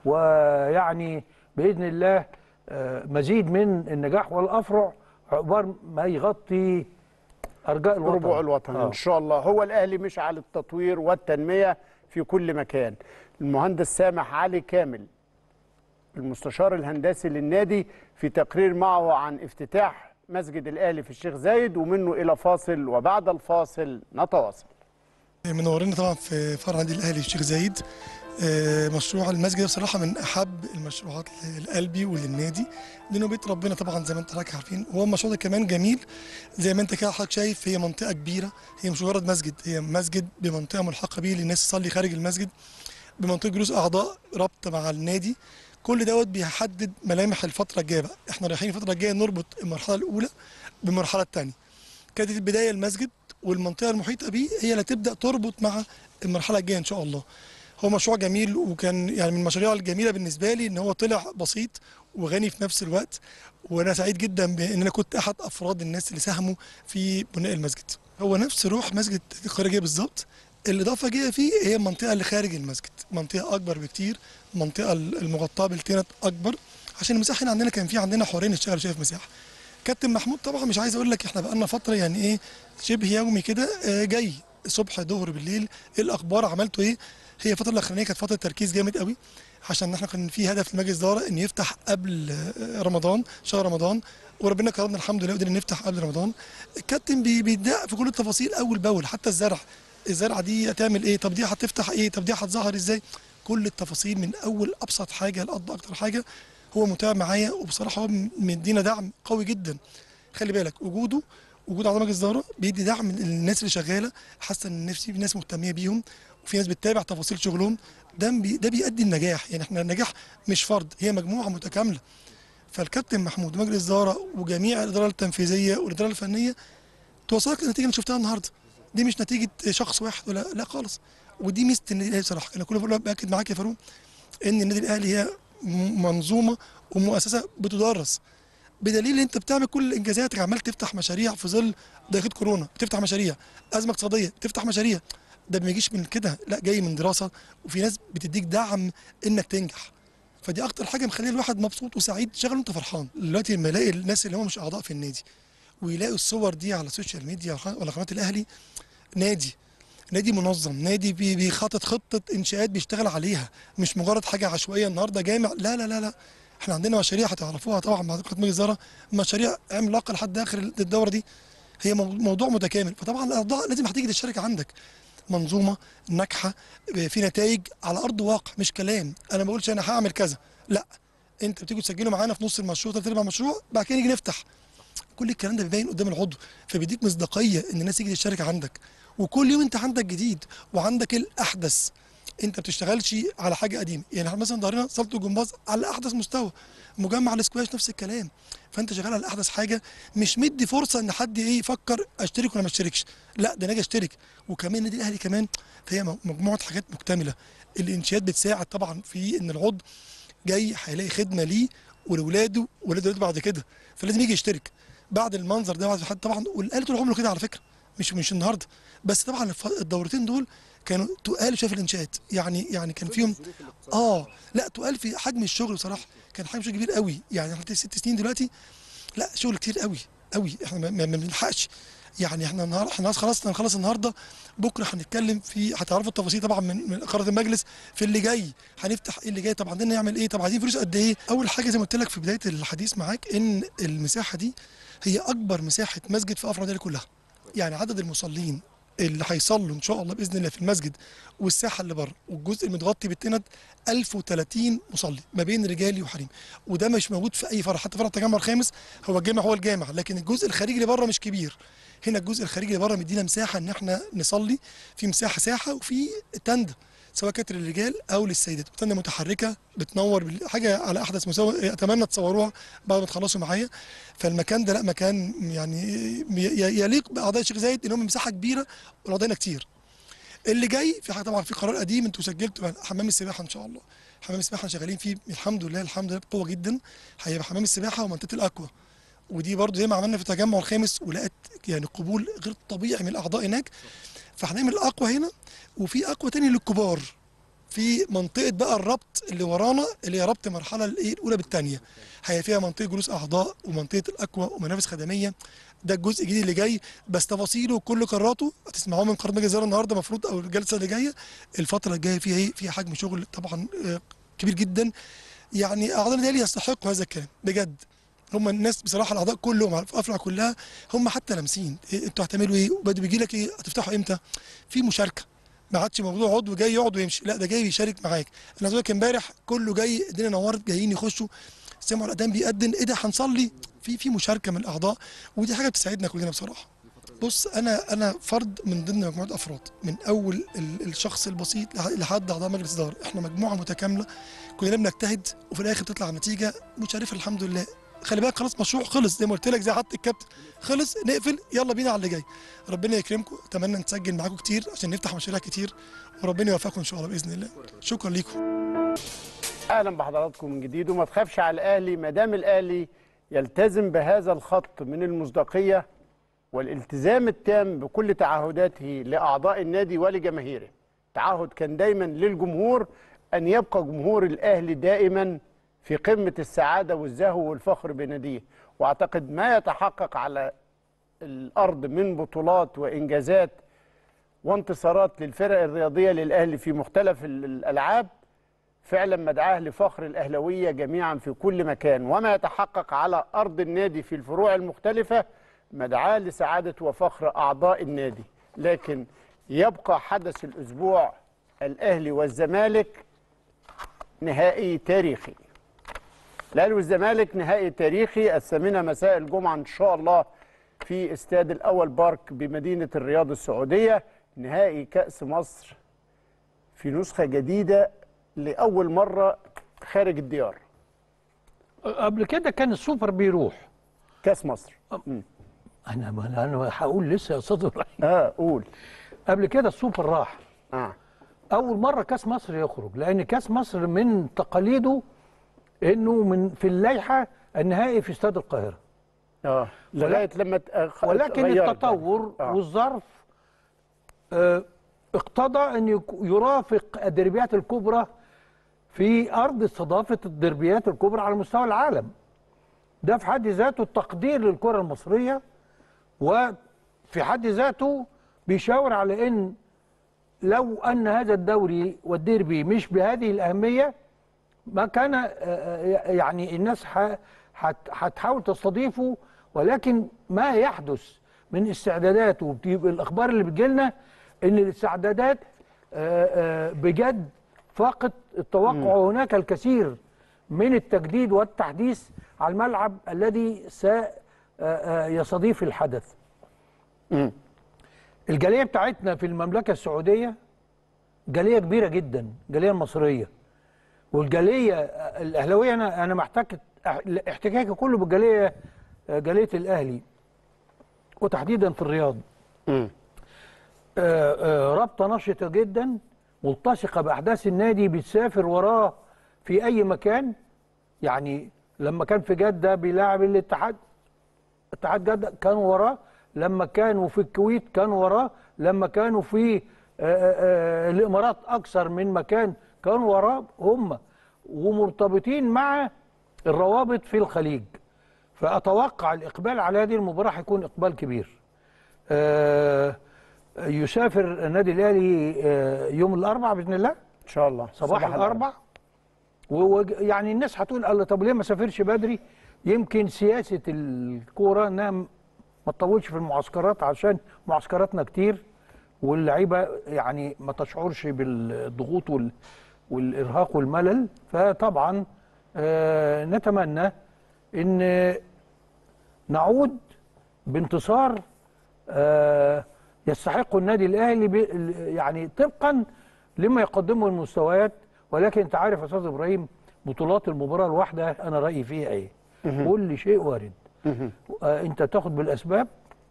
ويعني باذن الله آه، مزيد من النجاح والافرع عقبال ما يغطي ارجاء الوطن ربوع الوطن آه. ان شاء الله هو الاهلي مشعل التطوير والتنميه في كل مكان المهندس سامح علي كامل المستشار الهندسي للنادي في تقرير معه عن افتتاح مسجد الاهلي في الشيخ زايد ومنه الى فاصل وبعد الفاصل نتواصل منورنا طبعا في فرع النادي الاهلي الشيخ زايد آه، مشروع المسجد ده بصراحه من احب المشروعات لقلبي وللنادي لانه بيت ربنا طبعا زي ما انت حضرتك عارفين هو المشروع ده كمان جميل زي ما انت كده حضرتك شايف هي منطقه كبيره هي مش مجرد مسجد هي مسجد بمنطقه ملحقه بيه للناس تصلي خارج المسجد بمنطقه جلوس اعضاء رابطه مع النادي كل دوت بيحدد ملامح الفتره الجايه بقى احنا رايحين الفتره الجايه نربط المرحله الاولى بالمرحله الثانيه كانت البدايه المسجد والمنطقه المحيطه بيه هي اللي تبدا تربط مع المرحله الجايه ان شاء الله هو مشروع جميل وكان يعني من المشاريع الجميله بالنسبه لي ان هو طلع بسيط وغني في نفس الوقت وانا سعيد جدا بان انا كنت احد افراد الناس اللي ساهموا في بناء المسجد هو نفس روح مسجد الخارجيه بالظبط الاضافه جايه فيه هي المنطقه اللي خارج المسجد منطقه اكبر بكتير المنطقه المغطاه بالتنت اكبر عشان المساحه هنا عندنا كان في عندنا حوارين نشتغل شايف مساحه كابتن محمود طبعا مش عايز اقول لك احنا بقالنا فتره يعني ايه شبه يومي كده آه، جاي صبح ظهر بالليل ايه الاخبار عملتوا ايه هي الفتره الاخرانيه كانت فتره تركيز جامد قوي عشان احنا كان في هدف لمجلس الاداره ان يفتح قبل آه، رمضان شهر رمضان وربنا كرمنا الحمد لله قدرنا نفتح قبل رمضان الكابتن بي- بيدق في كل التفاصيل اول باول حتى الزرع الزرعه دي هتعمل ايه طب دي هتفتح ايه طب دي هتظهر ازاي كل التفاصيل من اول ابسط حاجه لأقصى اكتر حاجه هو متابع معايا وبصراحه هو مدينا دعم قوي جدا خلي بالك وجوده وجود اعضاء مجلس الاداره بيدي دعم للناس اللي شغاله حاسه ان في ناس مهتميه بيهم وفي ناس بتتابع تفاصيل شغلهم ده بي ده بيؤدي النجاح يعني احنا النجاح مش فرد هي مجموعه متكامله فالكابتن محمود ومجلس الاداره وجميع الاداره التنفيذيه والاداره الفنيه توصلك النتيجه اللي شفتها النهارده دي مش نتيجه شخص واحد ولا لا خالص ودي ميزه النادي الاهلي بصراحه انا كل مره باكد معاك يا فاروق ان النادي الاهلي هي م- منظومه ومؤسسه بتدرس بدليل انت بتعمل كل انجازاتك عمال تفتح مشاريع في ظل ضيقه كورونا بتفتح مشاريع ازمه اقتصاديه بتفتح مشاريع ده ما يجيش من كده لا جاي من دراسه وفي ناس بتديك دعم انك تنجح فدي اكتر حاجه مخليه الواحد مبسوط وسعيد شغل وانت فرحان دلوقتي لما يلاقي الناس اللي هم مش اعضاء في النادي ويلاقوا الصور دي على السوشيال ميديا ولا قناه الاهلي نادي نادي منظم نادي بي- بيخطط خطه انشاءات بيشتغل عليها مش مجرد حاجه عشوائيه النهارده جامع لا لا لا لا احنا عندنا مشاريع هتعرفوها طبعا مع قناه مجلس الاداره مشاريع عملاقه لحد اخر الدوره دي هي مو- موضوع متكامل فطبعا الاعضاء لازم هتيجي تشترك عندك منظومه ناجحه في نتائج على ارض واقع مش كلام انا ما بقولش انا هعمل كذا لا انت بتيجوا تسجلوا معانا في نص المشروع ثلاث ارباع مشروع بعد كده نيجي نفتح كل الكلام ده بيبين قدام العضو فبيديك مصداقيه ان الناس تيجي تشترك عندك وكل يوم انت عندك جديد وعندك الاحدث انت بتشتغلش على حاجه قديمه يعني احنا مثلا ظهرنا صاله الجمباز على احدث مستوى مجمع الاسكواش نفس الكلام فانت شغال على احدث حاجه مش مدي فرصه ان حد ايه يفكر اشترك ولا ما اشتركش لا ده انا اجي اشترك وكمان النادي الاهلي كمان فهي مجموعه حاجات مكتمله الانشاءات بتساعد طبعا في ان العضو جاي هيلاقي خدمه ليه ولاولاده ولاده ولاده بعد كده فلازم يجي يشترك بعد المنظر ده بعد حد طبعا والاهلي طول عمره كده على فكره مش مش النهارده بس طبعا الف- الدورتين دول كانوا تقال شويه في الانشاءات يعني يعني كان فيهم اه لا تقال في حجم الشغل بصراحه كان حجم شغل كبير قوي يعني احنا ست سنين دلوقتي لا شغل كتير قوي قوي احنا ما- ما ما بنلحقش يعني احنا النهارده احنا خلاص هنخلص النهارده بكره هنتكلم في هتعرفوا التفاصيل طبعا من من قرارات المجلس في اللي جاي هنفتح ايه اللي جاي طب عندنا نعمل ايه طب عايزين فلوس قد ايه اول حاجه زي ما قلت لك في بدايه الحديث معاك ان المساحه دي هي اكبر مساحه مسجد في افريقيا كلها يعني عدد المصلين اللي هيصلوا ان شاء الله باذن الله في المسجد والساحه اللي بره والجزء المتغطي بالتند 1030 مصلي ما بين رجالي وحريم وده مش موجود في اي فرع حتى فرع التجمع الخامس هو الجامع هو الجامع لكن الجزء الخارجي اللي بره مش كبير هنا الجزء الخارجي اللي بره مدينا مساحه ان احنا نصلي في مساحه ساحه وفي تند سواء كانت للرجال او للسيدات تند متحركه بتنور بال- حاجه على احدث مستوى اتمنى تصوروها بعد ما تخلصوا معايا فالمكان ده لا مكان يعني ي- يليق باعضاء الشيخ زايد ان هم مساحه كبيره والاعضاء كتير اللي جاي في حاجه طبعا في قرار قديم انتوا سجلتوا حمام السباحه ان شاء الله حمام السباحه شغالين فيه الحمد لله الحمد لله بقوه جدا هيبقى حمام السباحه ومنطقه الاكوا ودي برضو زي ما عملنا في التجمع الخامس ولقيت يعني قبول غير طبيعي من الاعضاء هناك فهنعمل اقوى هنا وفي اقوى تاني للكبار في منطقه بقى الربط اللي ورانا اللي هي ربط مرحله الايه الاولى بالثانيه هي فيها منطقه جلوس اعضاء ومنطقه الاكوا ومنافس خدميه ده الجزء الجديد اللي جاي بس تفاصيله وكل قراراته هتسمعوه من قرار مجلس الاداره النهارده المفروض او الجلسه اللي جايه الفتره الجايه فيها ايه فيها حجم شغل طبعا آه، كبير جدا يعني اعضاء النادي يستحقوا هذا الكلام بجد هم الناس بصراحه الاعضاء كلهم على الافرع كلها هم حتى لامسين إيه انتوا هتعملوا ايه وبدوا بيجي لك ايه هتفتحوا امتى في مشاركه ما عادش موضوع عضو جاي يقعد ويمشي لا ده جاي بيشارك معاك انا عايز أقول لك امبارح كله جاي الدنيا نورت جايين يخشوا سمعوا الاذان بيأذن ايه ده هنصلي في في مشاركه من الاعضاء ودي حاجه بتسعدنا كلنا بصراحه بص انا انا فرد من ضمن مجموعه افراد من اول ال- الشخص البسيط لح- لحد اعضاء مجلس اداره احنا مجموعه متكامله كلنا بنجتهد وفي الاخر بتطلع نتيجه مشرفه الحمد لله خلي بالك خلاص مشروع خلص زي ما قلت لك زي حتى الكابتن خلص نقفل يلا بينا على اللي جاي ربنا يكرمكم اتمنى نسجل معاكم كتير عشان نفتح مشاريع كتير وربنا يوفقكم ان شاء الله باذن الله شكرا لكم اهلا بحضراتكم من جديد وما تخافش على الاهلي ما دام الاهلي يلتزم بهذا الخط من المصداقيه والالتزام التام بكل تعهداته لاعضاء النادي ولجماهيره تعهد كان دايما للجمهور ان يبقى جمهور الاهلي دائما في قمه السعاده والزهو والفخر بناديه واعتقد ما يتحقق على الارض من بطولات وانجازات وانتصارات للفرق الرياضيه للاهلي في مختلف ال- الالعاب فعلا مدعاه لفخر الاهلاويه جميعا في كل مكان وما يتحقق على ارض النادي في الفروع المختلفه مدعاه لسعاده وفخر اعضاء النادي لكن يبقى حدث الاسبوع الاهلي والزمالك نهائي تاريخي الاهلي والزمالك نهائي تاريخي الثامنه مساء الجمعه ان شاء الله في استاد الاول بارك بمدينه الرياض السعوديه نهائي كاس مصر في نسخه جديده لاول مره خارج الديار قبل كده كان السوبر بيروح كاس مصر انا ما انا هقول لسه يا استاذ ابراهيم اه قول قبل كده السوبر راح اه اول مره كاس مصر يخرج لان كاس مصر من تقاليده انه من في اللائحه النهائي في استاد القاهره اه لغايه لما ت- آه، خ- ولكن اتغيرت التطور آه. والظرف آه، اقتضى ان يك- يرافق الدربيات الكبرى في ارض استضافه الدربيات الكبرى على مستوى العالم ده في حد ذاته تقدير للكره المصريه وفي حد ذاته بيشاور على ان لو ان هذا الدوري والديربي مش بهذه الاهميه ما كان آه، آه، يعني الناس ح- هت- هتحاول تستضيفه ولكن ما يحدث من استعدادات وبتبقى الاخبار اللي بتجيلنا ان الاستعدادات آه، آه، بجد فاقت التوقع وهناك الكثير من التجديد والتحديث على الملعب الذي سيستضيف الحدث مم. الجاليه بتاعتنا في المملكه السعوديه جاليه كبيره جدا جاليه مصريه والجاليه الاهلاويه انا انا محتاج احتكاكي كله بالجاليه جاليه الاهلي وتحديدا في الرياض مم. آه، آه، رابطه نشطه جدا ملتصقه باحداث النادي بتسافر وراه في اي مكان يعني لما كان في جده بيلاعب الاتحاد اتحاد جده كانوا وراه لما كانوا في الكويت كانوا وراه لما كانوا في آه، آه، آه، الامارات اكثر من مكان كانوا وراه هم ومرتبطين مع الروابط في الخليج فاتوقع الاقبال على هذه المباراه هيكون اقبال كبير آه، يسافر النادي الاهلي آه، يوم الاربعاء باذن الله ان شاء الله صباح الاربع ويعني الناس هتقول الله طب ليه ما سافرش بدري يمكن سياسه الكوره انها م- ما تطولش في المعسكرات عشان معسكراتنا كتير واللعيبه يعني ما تشعرش بالضغوط وال والارهاق والملل فطبعا آه نتمنى ان نعود بانتصار آه يستحق النادي الاهلي ب- يعني طبقا لما يقدمه المستويات ولكن انت عارف يا استاذ ابراهيم بطولات المباراه الواحده انا رايي فيها ايه كل شيء وارد آه انت تاخد بالاسباب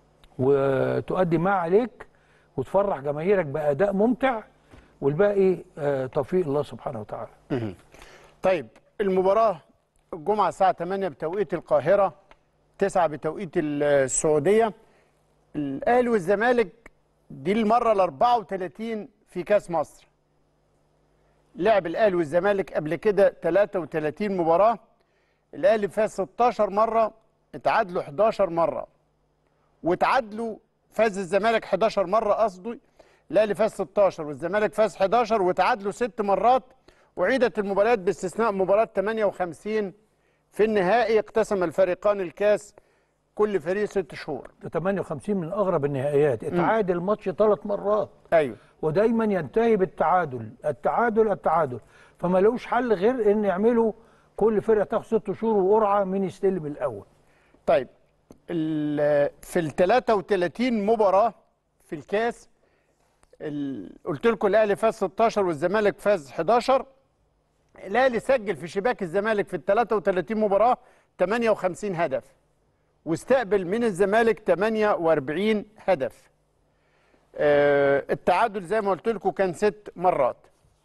وتؤدي ما عليك وتفرح جماهيرك باداء ممتع والباقي آه توفيق الله سبحانه وتعالى طيب المباراه الجمعه الساعه 8 بتوقيت القاهره 9 بتوقيت السعوديه الاهلي والزمالك دي المره ال 34 في كاس مصر لعب الاهلي والزمالك قبل كده 33 مباراه الاهلي فاز 16 مره اتعادلوا 11 مره وتعادلوا فاز الزمالك 11 مره قصدي الاهلي فاز 16 والزمالك فاز 11 وتعادلوا ست مرات وعيدت المباريات باستثناء مباراه 58 في النهائي اقتسم الفريقان الكاس كل فريق ست شهور 58 من اغرب النهائيات اتعادل ماتش ثلاث مرات ايوه ودايما ينتهي بالتعادل التعادل التعادل فما لقوش حل غير ان يعملوا كل فرقه تاخد ست شهور وقرعه مين يستلم الاول طيب ال- في ال 33 مباراه في الكاس ال- قلت لكم الاهلي فاز 16 والزمالك فاز 11 الاهلي سجل في شباك الزمالك في ال 33 مباراه 58 هدف واستقبل من الزمالك 48 هدف آه، التعادل زي ما قلت لكم كان ست مرات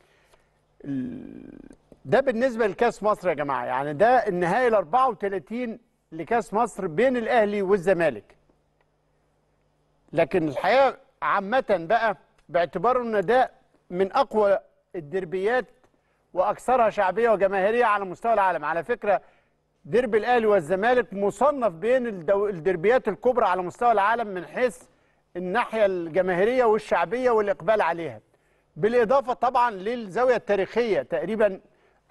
ال- ده بالنسبه لكاس مصر يا جماعه يعني ده النهائي ال 34 لكاس مصر بين الاهلي والزمالك لكن الحقيقه عامه بقى باعتبار ان ده من اقوى الدربيات واكثرها شعبيه وجماهيريه على مستوى العالم على فكره ديربي الاهلي والزمالك مصنف بين الدو... الدربيات الكبرى على مستوى العالم من حيث الناحيه الجماهيريه والشعبيه والاقبال عليها بالاضافه طبعا للزاويه التاريخيه تقريبا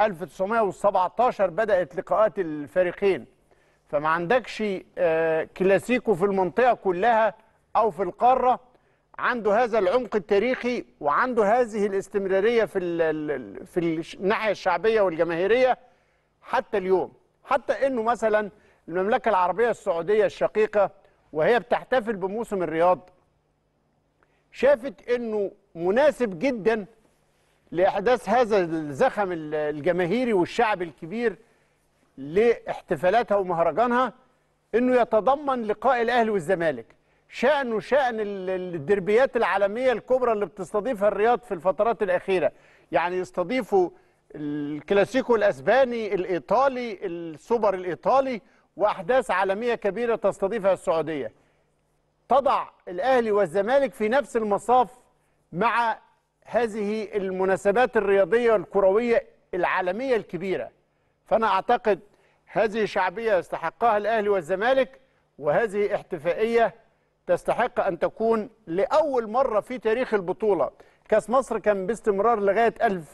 1917 بدات لقاءات الفريقين فما عندكش آه، كلاسيكو في المنطقه كلها او في القاره عنده هذا العمق التاريخي وعنده هذه الاستمراريه في ال- ال- في الش- الناحيه الشعبيه والجماهيريه حتى اليوم حتى انه مثلا المملكه العربيه السعوديه الشقيقه وهي بتحتفل بموسم الرياض شافت انه مناسب جدا لاحداث هذا الزخم ال- الجماهيري والشعب الكبير لاحتفالاتها ومهرجانها انه يتضمن لقاء الاهلي والزمالك شأنه شأن ال- ال- الدربيات العالمية الكبرى اللي بتستضيفها الرياض في الفترات الأخيرة يعني يستضيفوا الكلاسيكو الأسباني الإيطالي السوبر الإيطالي وأحداث عالمية كبيرة تستضيفها السعودية تضع الأهلي والزمالك في نفس المصاف مع هذه المناسبات الرياضية والكروية العالمية الكبيرة فأنا أعتقد هذه شعبية يستحقها الأهلي والزمالك وهذه احتفائية تستحق أن تكون لأول مرة في تاريخ البطولة كاس مصر كان باستمرار لغاية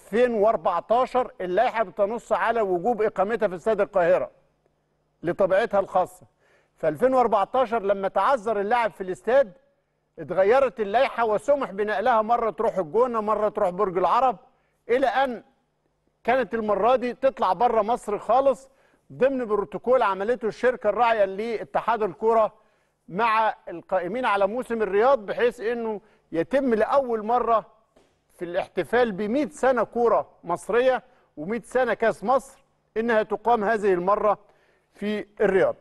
2014 اللائحة بتنص على وجوب إقامتها في استاد القاهرة لطبيعتها الخاصة في 2014 لما تعذر اللاعب في الاستاد اتغيرت اللائحة وسمح بنقلها مرة تروح الجونة مرة تروح برج العرب إلى أن كانت المرة دي تطلع بره مصر خالص ضمن بروتوكول عملته الشركة الراعية لاتحاد الكرة مع القائمين على موسم الرياض بحيث انه يتم لأول مرة في الاحتفال ب 100 سنة كورة مصرية و100 سنة كاس مصر انها تقام هذه المرة في الرياض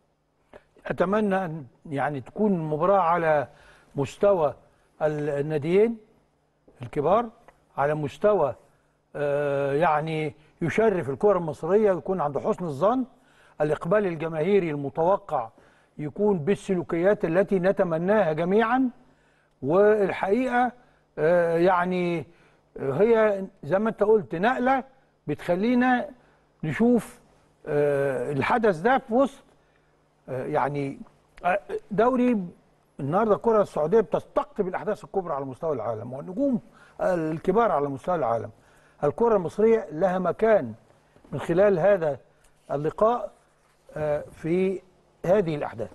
اتمنى ان يعني تكون المباراه على مستوى ال- الناديين الكبار على مستوى آه، يعني يشرف الكره المصريه ويكون عند حسن الظن الاقبال الجماهيري المتوقع يكون بالسلوكيات التي نتمناها جميعا والحقيقه آه، يعني هي زي ما انت قلت نقله بتخلينا نشوف آه، الحدث ده في وسط آه، يعني آه، دوري النهارده الكره السعوديه بتستقطب الاحداث الكبرى على مستوى العالم والنجوم الكبار على مستوى العالم الكره المصريه لها مكان من خلال هذا اللقاء آه، في هذه الاحداث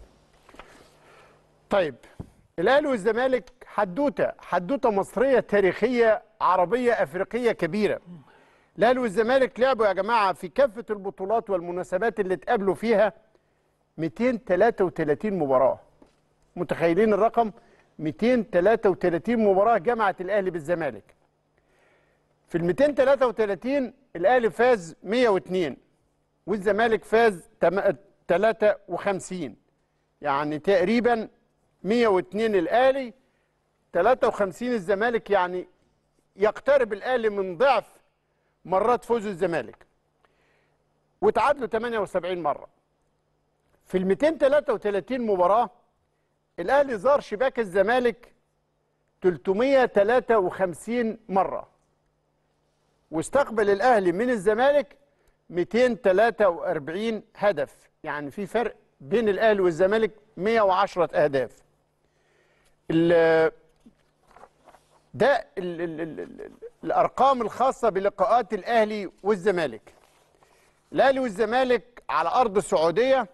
طيب الاهلي والزمالك حدوته حدوته مصريه تاريخيه عربيه افريقيه كبيره الاهلي والزمالك لعبوا يا جماعه في كافه البطولات والمناسبات اللي اتقابلوا فيها 233 مباراه متخيلين الرقم 233 مباراه جمعت الاهلي بالزمالك في ال 233 الاهلي فاز 102 والزمالك فاز تم- 53 يعني تقريبا 102 الاهلي 53 الزمالك يعني يقترب الاهلي من ضعف مرات فوز الزمالك وتعادلوا 78 مره في ال 233 مباراه الاهلي زار شباك الزمالك 353 مره واستقبل الاهلي من الزمالك 243 هدف يعني في فرق بين الاهلي والزمالك 110 اهداف ال- ده ال ال ال ال الارقام الخاصه بلقاءات الاهلي والزمالك الاهلي والزمالك على ارض السعوديه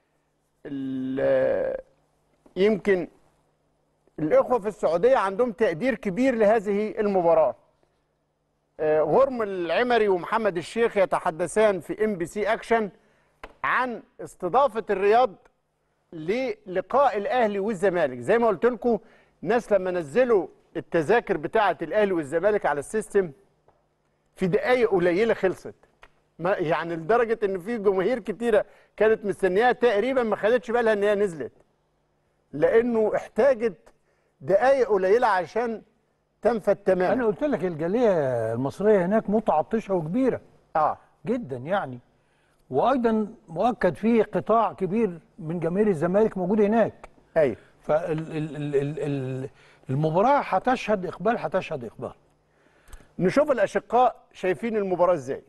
ال- يمكن الاخوه في السعوديه عندهم تقدير كبير لهذه المباراه آه، غرم العمري ومحمد الشيخ يتحدثان في ام بي سي اكشن عن استضافه الرياض للقاء الاهلي والزمالك زي ما قلت لكم ناس لما نزلوا التذاكر بتاعه الاهلي والزمالك على السيستم في دقائق قليله خلصت ما يعني لدرجه ان في جماهير كتيره كانت مستنياها تقريبا ما خدتش بالها ان هي نزلت لانه احتاجت دقائق قليله عشان تنفذ انا تماما قلت لك الجاليه المصريه هناك متعطشه وكبيره اه جدا يعني وايضا مؤكد في قطاع كبير من جماهير الزمالك موجود هناك ايوه فالمباراه هتشهد اقبال هتشهد اقبال نشوف الاشقاء شايفين المباراه ازاي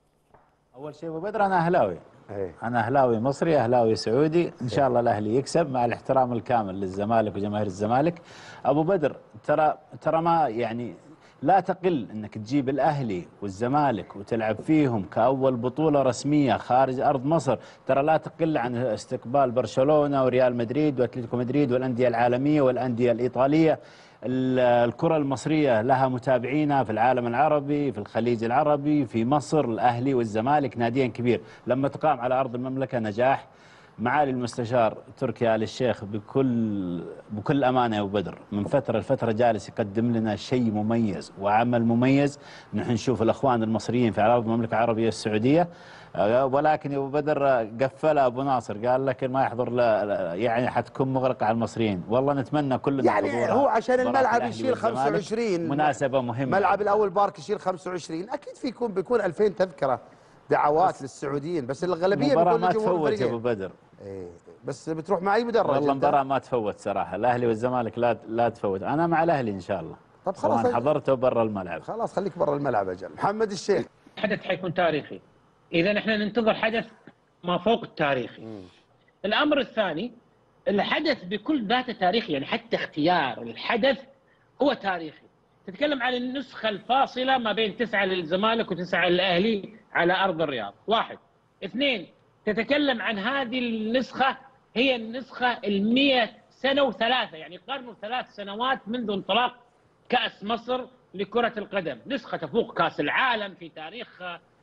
اول شيء ابو بدر انا اهلاوي أي. انا اهلاوي مصري اهلاوي سعودي ان شاء الله الاهلي يكسب مع الاحترام الكامل للزمالك وجماهير الزمالك ابو بدر ترى ترى ما يعني لا تقل انك تجيب الاهلي والزمالك وتلعب فيهم كاول بطوله رسميه خارج ارض مصر ترى لا تقل عن استقبال برشلونه وريال مدريد واتلتيكو مدريد والانديه العالميه والانديه الايطاليه ال- الكرة المصرية لها متابعينها في العالم العربي في الخليج العربي في مصر الأهلي والزمالك ناديا كبير لما تقام على أرض المملكة نجاح معالي المستشار تركي آل الشيخ بكل بكل أمانة يا أبو بدر من فترة لفترة جالس يقدم لنا شيء مميز وعمل مميز نحن نشوف الأخوان المصريين في على أرض المملكة العربية السعودية آه، ولكن يا ابو بدر آه، قفلها ابو ناصر قال لك ما يحضر لا لا، يعني حتكون مغلقه على المصريين والله نتمنى كلنا يعني حضورها. هو عشان مباراة الملعب الأهلي يشيل والزمالك 25 مناسبه مهمه ملعب الاول بارك يشيل 25 اكيد في يكون بيكون 2000 تذكره دعوات للسعوديين بس الغالبيه مباراة بيكون ما لجمهور تفوت يا ابو الفريقين بدر إيه بس بتروح مع اي مدرج والله أنت؟ مباراة ما تفوت صراحة الأهلي والزمالك لا لا تفوت أنا مع الأهلي إن شاء الله طب خلاص سواء حضرته برا الملعب خلاص خليك برا الملعب اجل محمد الشيخ حدث حيكون تاريخي اذا احنا ننتظر حدث ما فوق التاريخي الامر الثاني الحدث بكل ذاته تاريخي يعني حتى اختيار الحدث هو تاريخي تتكلم عن النسخة الفاصلة ما بين تسعة للزمالك وتسعة للأهلي على أرض الرياض واحد اثنين تتكلم عن هذه النسخة هي النسخة المية سنة وثلاثة يعني قرن وثلاث سنوات منذ انطلاق كأس مصر لكرة القدم نسخة تفوق كأس العالم في تاريخ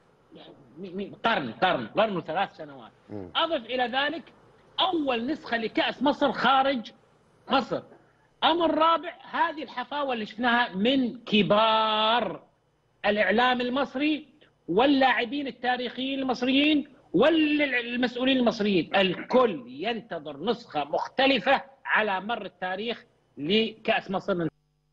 م- م- قرن قرن قرن وثلاث سنوات أضف إلى ذلك أول نسخة لكأس مصر خارج مصر أمر رابع هذه الحفاوة اللي شفناها من كبار الإعلام المصري واللاعبين التاريخيين المصريين والمسؤولين المصريين الكل ينتظر نسخة مختلفة على مر التاريخ لكأس مصر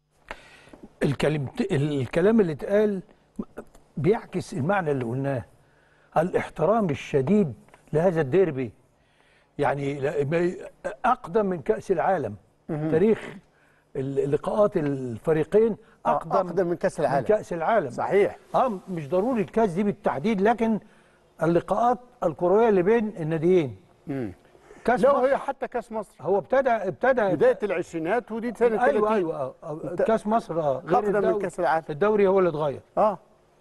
الكلام الكلام اللي اتقال بيعكس المعنى اللي قلناه الاحترام الشديد لهذا الديربي يعني لا- ما- اقدم من كاس العالم تاريخ اللقاءات الفريقين اقدم, أقدم من كأس العالم. من كاس العالم صحيح. اه مش ضروري الكاس دي بالتحديد لكن اللقاءات الكرويه اللي بين الناديين كاس لا مصر هي حتى كاس مصر هو ابتدى ابتدى بدايه العشرينات ودي سنه 30 ايوه ايوه آه، آه، كاس مصر اه غير أقدم من الدوري. كأس العالم. الدوري هو اللي اتغير اه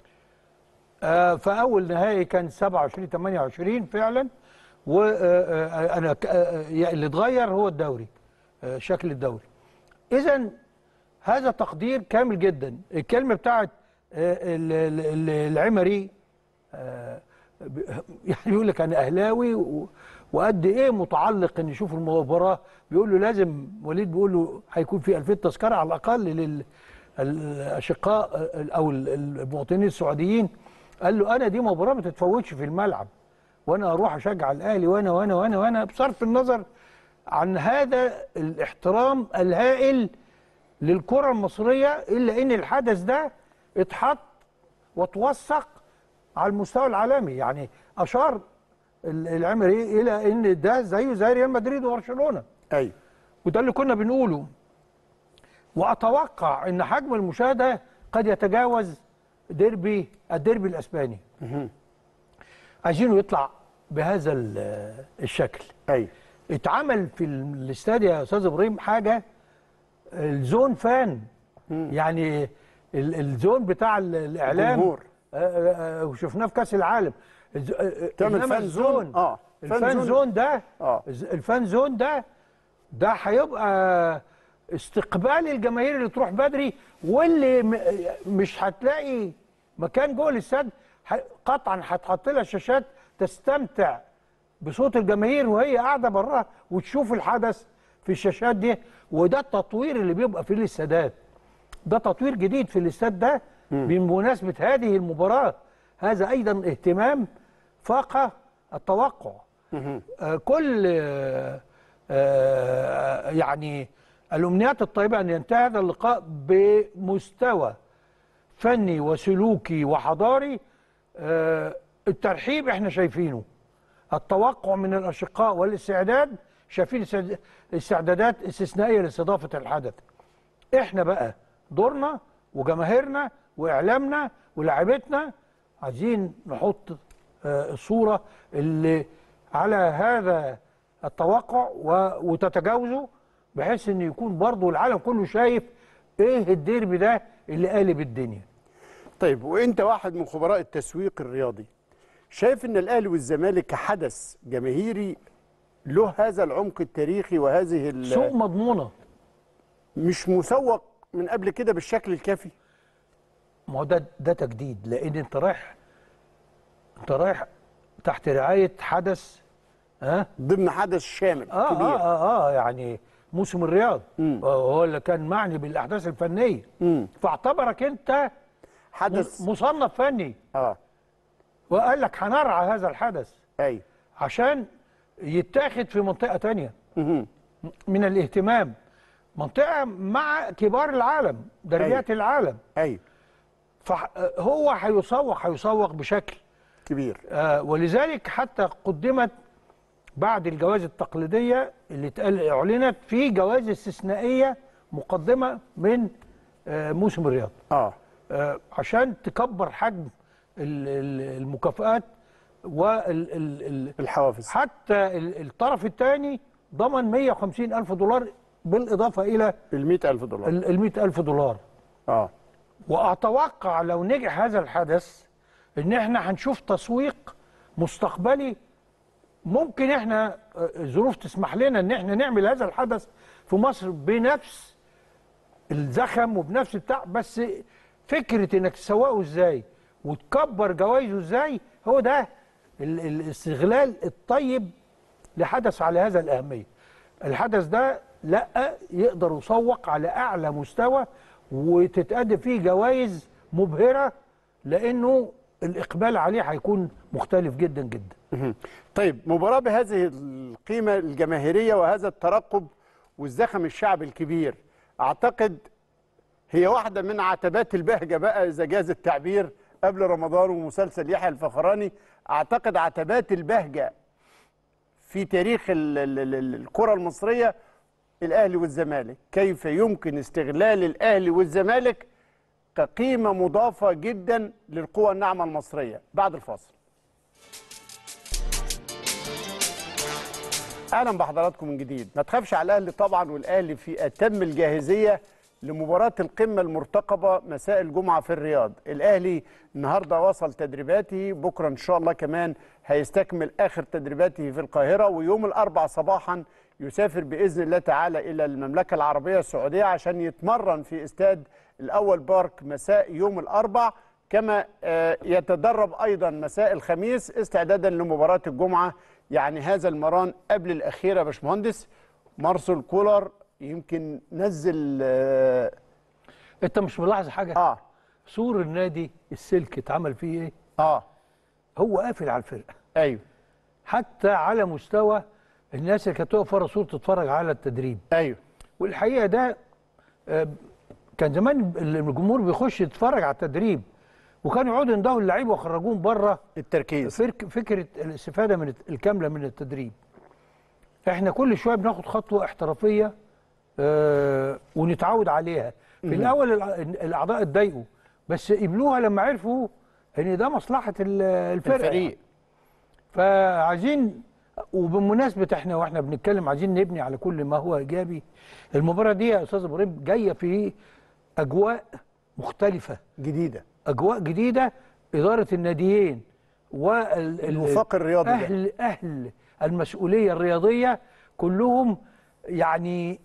آه، فاول نهائي كان 27 28 فعلا وانا اللي اتغير هو الدوري آه، شكل الدوري اذا هذا تقدير كامل جدا الكلمه بتاعت آه، ال- ال- ال- العمري آه، ب- يعني بيقول لك انا اهلاوي و- وقد ايه متعلق ان يشوف المباراه بيقول له لازم وليد بيقول له هيكون في 2000 تذكره على الاقل للاشقاء او المواطنين السعوديين قال له انا دي مباراه ما تتفوتش في الملعب وانا اروح اشجع الاهلي وانا وانا وانا وانا بصرف النظر عن هذا الاحترام الهائل للكره المصريه الا ان الحدث ده اتحط وتوثق على المستوى العالمي يعني اشار ال- العمري الى ان ده زيه زي ريال مدريد وبرشلونه ايوه وده اللي كنا بنقوله واتوقع ان حجم المشاهده قد يتجاوز ديربي الديربي الاسباني عايزينه يطلع بهذا ال- الشكل ايوه اتعمل في الاستاد يا استاذ ابراهيم حاجه الزون فان يعني ال- الزون بتاع ال- الاعلام الجمهور. آه، آه، آه، وشفناه في كاس العالم الز- آه، آه، تعمل إنما فان زون. آه، فان الفان زون. زون ده آه. الز- الفان زون ده ده هيبقى استقبال الجماهير اللي تروح بدري واللي م- مش هتلاقي مكان جوه الاستاد ح- قطعا هتحط لها شاشات تستمتع بصوت الجماهير وهي قاعده بره وتشوف الحدث في الشاشات دي وده التطوير اللي بيبقى في الاستادات ده تطوير جديد في الاستاد ده بمناسبه هذه المباراه هذا ايضا اهتمام فاق التوقع آه، كل آه، آه، يعني الامنيات الطيبه ان ينتهي هذا اللقاء بمستوى فني وسلوكي وحضاري آه، الترحيب احنا شايفينه التوقع من الاشقاء والاستعداد شايفين استعد- استعدادات استثنائيه لاستضافه الحدث احنا بقى دورنا وجماهيرنا واعلامنا ولاعيبتنا عايزين نحط آه، الصوره اللي على هذا التوقع و- وتتجاوزه بحيث ان يكون برضه العالم كله شايف ايه الديربي ده اللي قالب الدنيا طيب وانت واحد من خبراء التسويق الرياضي شايف ان الاهلي والزمالك كحدث جماهيري له هذا العمق التاريخي وهذه ال- سوق مضمونه مش مسوق من قبل كده بالشكل الكافي ما هو ده ده تجديد لان انت رايح انت رايح تحت رعايه حدث ها ضمن حدث شامل آه, كبير اه اه اه يعني موسم الرياض مم. آه هو اللي كان معني بالاحداث الفنيه مم. فاعتبرك انت حدث مصنف فني اه وقال لك هنرعى هذا الحدث ايوه عشان يتاخد في منطقه تانية مهم. من الاهتمام منطقه مع كبار العالم دربيات العالم ايوه فهو هيسوق هيسوق بشكل كبير آه، ولذلك حتى قدمت بعد الجوائز التقليديه اللي اتقال اعلنت في جوائز استثنائيه مقدمه من آه، موسم الرياض اه آه، عشان تكبر حجم ال- ال- المكافآت وال الحوافز حتى ال- الطرف الثاني ضمن 150 ألف دولار بالإضافة إلى ال ألف دولار ال 100 ألف دولار اه وأتوقع لو نجح هذا الحدث إن إحنا هنشوف تسويق مستقبلي ممكن إحنا آه، الظروف تسمح لنا إن إحنا نعمل هذا الحدث في مصر بنفس الزخم وبنفس بتاع بس فكرة إنك تسوقه إزاي وتكبر جوائزه إزاي هو ده ال- الاستغلال الطيب لحدث على هذا الأهمية الحدث ده لا يقدر يسوق على أعلى مستوى وتتقدم فيه جوائز مبهرة لأنه الإقبال عليه هيكون مختلف جدا جدا مهم. طيب مباراة بهذه القيمة الجماهيرية وهذا الترقب والزخم الشعبي الكبير أعتقد هي واحدة من عتبات البهجة بقى إذا جاز التعبير قبل رمضان ومسلسل يحيى الفخراني أعتقد عتبات البهجة في تاريخ ال- ال- ال- الكرة المصرية الأهلي والزمالك كيف يمكن استغلال الأهلي والزمالك كقيمة مضافة جدا للقوى الناعمة المصرية بعد الفاصل اهلا بحضراتكم من جديد ما تخافش على الاهلي طبعا والاهلي في اتم الجاهزيه لمباراه القمه المرتقبه مساء الجمعه في الرياض الاهلي النهارده وصل تدريباته بكره ان شاء الله كمان هيستكمل اخر تدريباته في القاهره ويوم الاربع صباحا يسافر باذن الله تعالى الى المملكه العربيه السعوديه عشان يتمرن في استاد الاول بارك مساء يوم الاربع كما آه، يتدرب ايضا مساء الخميس استعدادا لمباراه الجمعه يعني هذا المران قبل الاخيره يا باشمهندس مارسيل كولر يمكن نزل اه, أنت مش ملاحظ حاجة؟ آه. سور النادي السلك اتعمل فيه إيه؟ اه هو قافل على الفرقة ايوه حتى على مستوى الناس اللي كانت تقف ورا صورة تتفرج على التدريب ايوه والحقيقه ده آه، كان زمان الجمهور بيخش يتفرج على التدريب وكانوا يقعدوا يندهوا اللعيبه ويخرجوهم بره التركيز فرك- فكره الاستفاده من الت- الكامله من التدريب احنا كل شويه بناخد خطوه احترافيه آه ونتعود عليها في الاول الع- الاعضاء اتضايقوا بس قبلوها لما عرفوا ان ده مصلحه ال- الفرقه الفريق فعايزين وبمناسبه احنا واحنا بنتكلم عايزين نبني على كل ما هو ايجابي المباراه دي يا استاذ ابراهيم جايه في اجواء مختلفه جديده اجواء جديده اداره الناديين وال الوفاق الرياضي ده. اهل اهل المسؤوليه الرياضيه كلهم يعني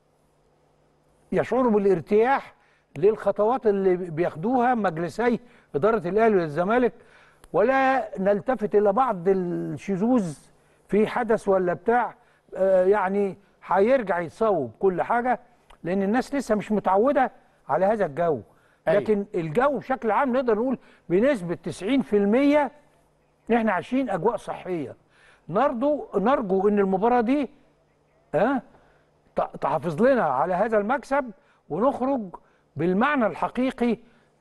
يشعروا بالارتياح للخطوات اللي بياخدوها مجلسي اداره الاهلي والزمالك ولا نلتفت الى بعض الشذوذ في حدث ولا بتاع آه، يعني هيرجع يتصوب كل حاجه لان الناس لسه مش متعوده على هذا الجو أيوة. لكن الجو بشكل عام نقدر نقول بنسبه 90% احنا عايشين اجواء صحيه نرجو نرجو ان المباراه دي ها ت- تحافظ لنا على هذا المكسب ونخرج بالمعنى الحقيقي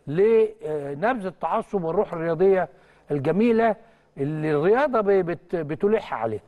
لنبذ التعصب والروح الرياضيه الجميله اللي الرياضه ب- بت- بتلح عليها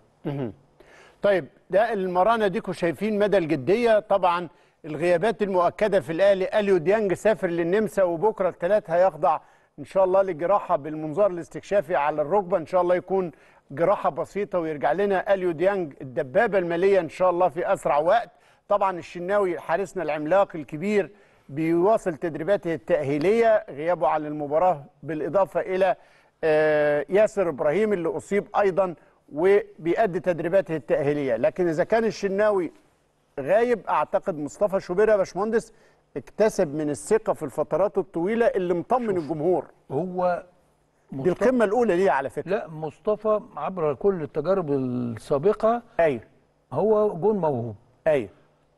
طيب ده المرانه ديكوا شايفين مدى الجديه طبعا الغيابات المؤكده في الاهلي اليو ديانج سافر للنمسا وبكره الثلاث هيخضع ان شاء الله لجراحه بالمنظار الاستكشافي على الركبه ان شاء الله يكون جراحه بسيطه ويرجع لنا اليو ديانج الدبابه الماليه ان شاء الله في اسرع وقت طبعا الشناوي حارسنا العملاق الكبير بيواصل تدريباته التاهيليه غيابه عن المباراه بالاضافه الى آه، ياسر ابراهيم اللي اصيب ايضا وبيأدي تدريباته التاهيليه لكن اذا كان الشناوي غايب اعتقد مصطفى شوبير يا باشمهندس اكتسب من الثقه في الفترات الطويله اللي مطمن الجمهور هو دي القمه الاولى ليه على فكره لا مصطفى عبر كل التجارب السابقه ايوه هو جون موهوب ايوه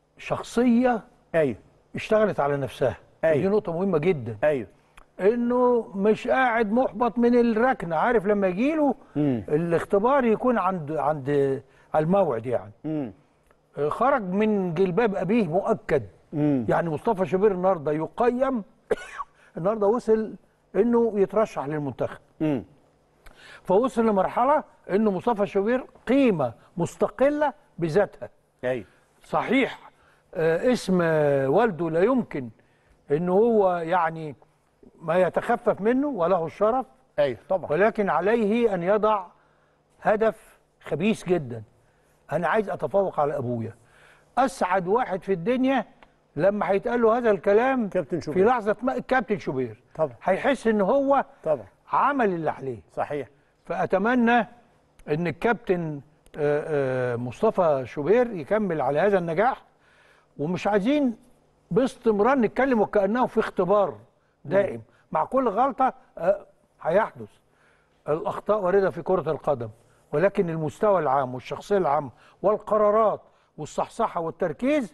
شخصيه ايوه اشتغلت على نفسها أيوة. دي نقطه مهمه جدا ايوه انه مش قاعد محبط من الركنه عارف لما يجيله الاختبار يكون عند عند على الموعد يعني امم آه، خرج من جلباب ابيه مؤكد امم يعني مصطفى شوبير النهارده يقيم النهارده وصل انه يترشح للمنتخب امم فوصل لمرحله انه مصطفى شوبير قيمه مستقله بذاتها ايوه صحيح آه، اسم آه، والده لا يمكن ان هو يعني ما يتخفف منه وله الشرف ايوه طبعا ولكن عليه ان يضع هدف خبيث جدا انا عايز اتفوق على ابويا اسعد واحد في الدنيا لما هيتقال له هذا الكلام كابتن في شوبير. لحظه ما الكابتن شوبير طبعا. هيحس ان هو طبعا عمل اللي عليه صحيح فاتمنى ان الكابتن آه، آه، مصطفى شوبير يكمل على هذا النجاح ومش عايزين باستمرار نتكلم وكانه في اختبار دائم مع كل غلطه آه، هيحدث الاخطاء وارده في كره القدم ولكن المستوى العام والشخصيه العامه والقرارات والصحصحه والتركيز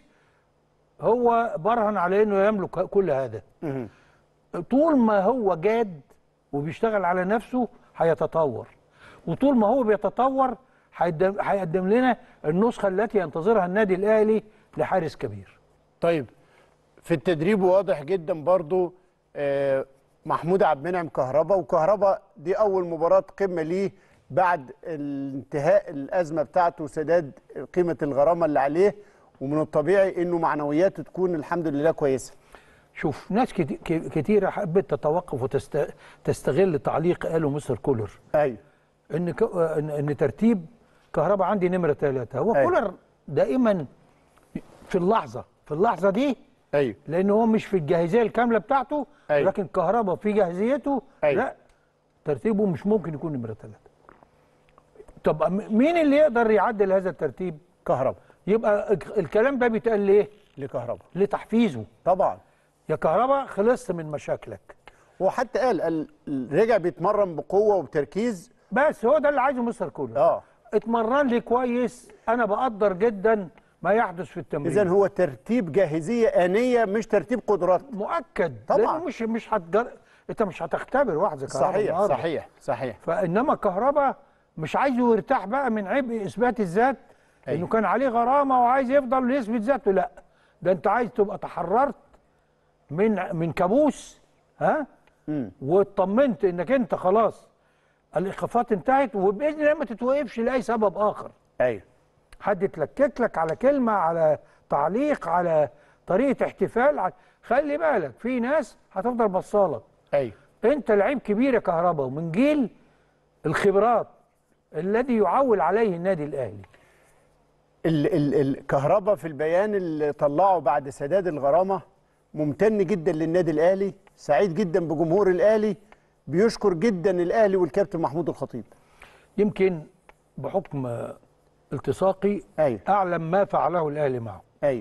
هو برهن على انه يملك كل هذا مهم. طول ما هو جاد وبيشتغل على نفسه هيتطور وطول ما هو بيتطور هيقدم هيقدم لنا النسخه التي ينتظرها النادي الاهلي لحارس كبير طيب في التدريب واضح جدا برضو آه، محمود عبد المنعم كهربا وكهربا دي اول مباراه قمه ليه بعد انتهاء الازمه بتاعته وسداد قيمه الغرامه اللي عليه ومن الطبيعي انه معنوياته تكون الحمد لله كويسه شوف ناس كت- ك- كتيره حبت تتوقف وتستغل تعليق قاله مستر كولر ايوه ان ك... ان إن ترتيب كهربا عندي نمره ثلاثه هو أيوة. كولر دائما في اللحظه في اللحظه دي ايوه لان هو مش في الجاهزيه الكامله بتاعته أيوة. لكن كهربا في جاهزيته أيوة. لا ترتيبه مش ممكن يكون نمره ثلاثه طب م- مين اللي يقدر يعدل هذا الترتيب كهربا يبقى الك- الكلام ده بيتقال ليه لكهربا لتحفيزه طبعا يا كهربا خلصت من مشاكلك وحتى قال قال رجع بيتمرن بقوه وبتركيز بس هو ده اللي عايزه مستر كولر اه اتمرن لي كويس انا بقدر جدا ما يحدث في التمرين اذا هو ترتيب جاهزيه انيه مش ترتيب قدرات مؤكد طبعا. لأنه مش مش هتجر... انت مش هتختبر واحد زي كهربا صحيح النهاردة. صحيح صحيح فانما كهربا مش عايزه يرتاح بقى من عبء اثبات الذات أيوة. انه كان عليه غرامه وعايز يفضل يثبت ذاته لا ده انت عايز تبقى تحررت من من كابوس ها واطمنت انك انت خلاص الايقافات انتهت وباذن الله ما تتوقفش لاي سبب اخر ايوه حد يتلكك لك على كلمه على تعليق على طريقه احتفال ع- خلي بالك في ناس هتفضل بصالك ايوه انت لعيب كبير يا كهربا ومن جيل الخبرات الذي يعول عليه النادي الاهلي ال ال الكهرباء في البيان اللي طلعه بعد سداد الغرامه ممتن جدا للنادي الاهلي سعيد جدا بجمهور الاهلي بيشكر جدا الاهلي والكابتن محمود الخطيب يمكن بحكم آه، التصاقي ايوه اعلم ما فعله الاهلي معه ايوه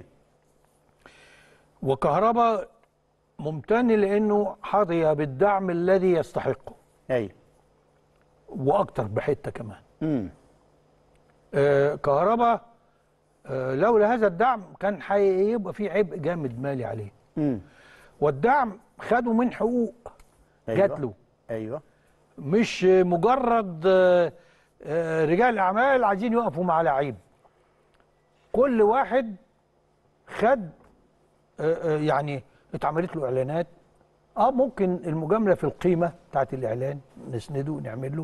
وكهربا ممتن لانه حظي بالدعم الذي يستحقه ايوه واكتر بحته كمان امم آه كهربا آه لولا هذا الدعم كان هيبقى في عبء جامد مالي عليه امم والدعم خده من حقوق أيوة. جات له ايوه مش مجرد آه، آه، رجال اعمال عايزين يقفوا مع لعيب كل واحد خد آه، آه، يعني اتعملت له اعلانات اه ممكن المجامله في القيمه بتاعت الاعلان نسنده ونعمل له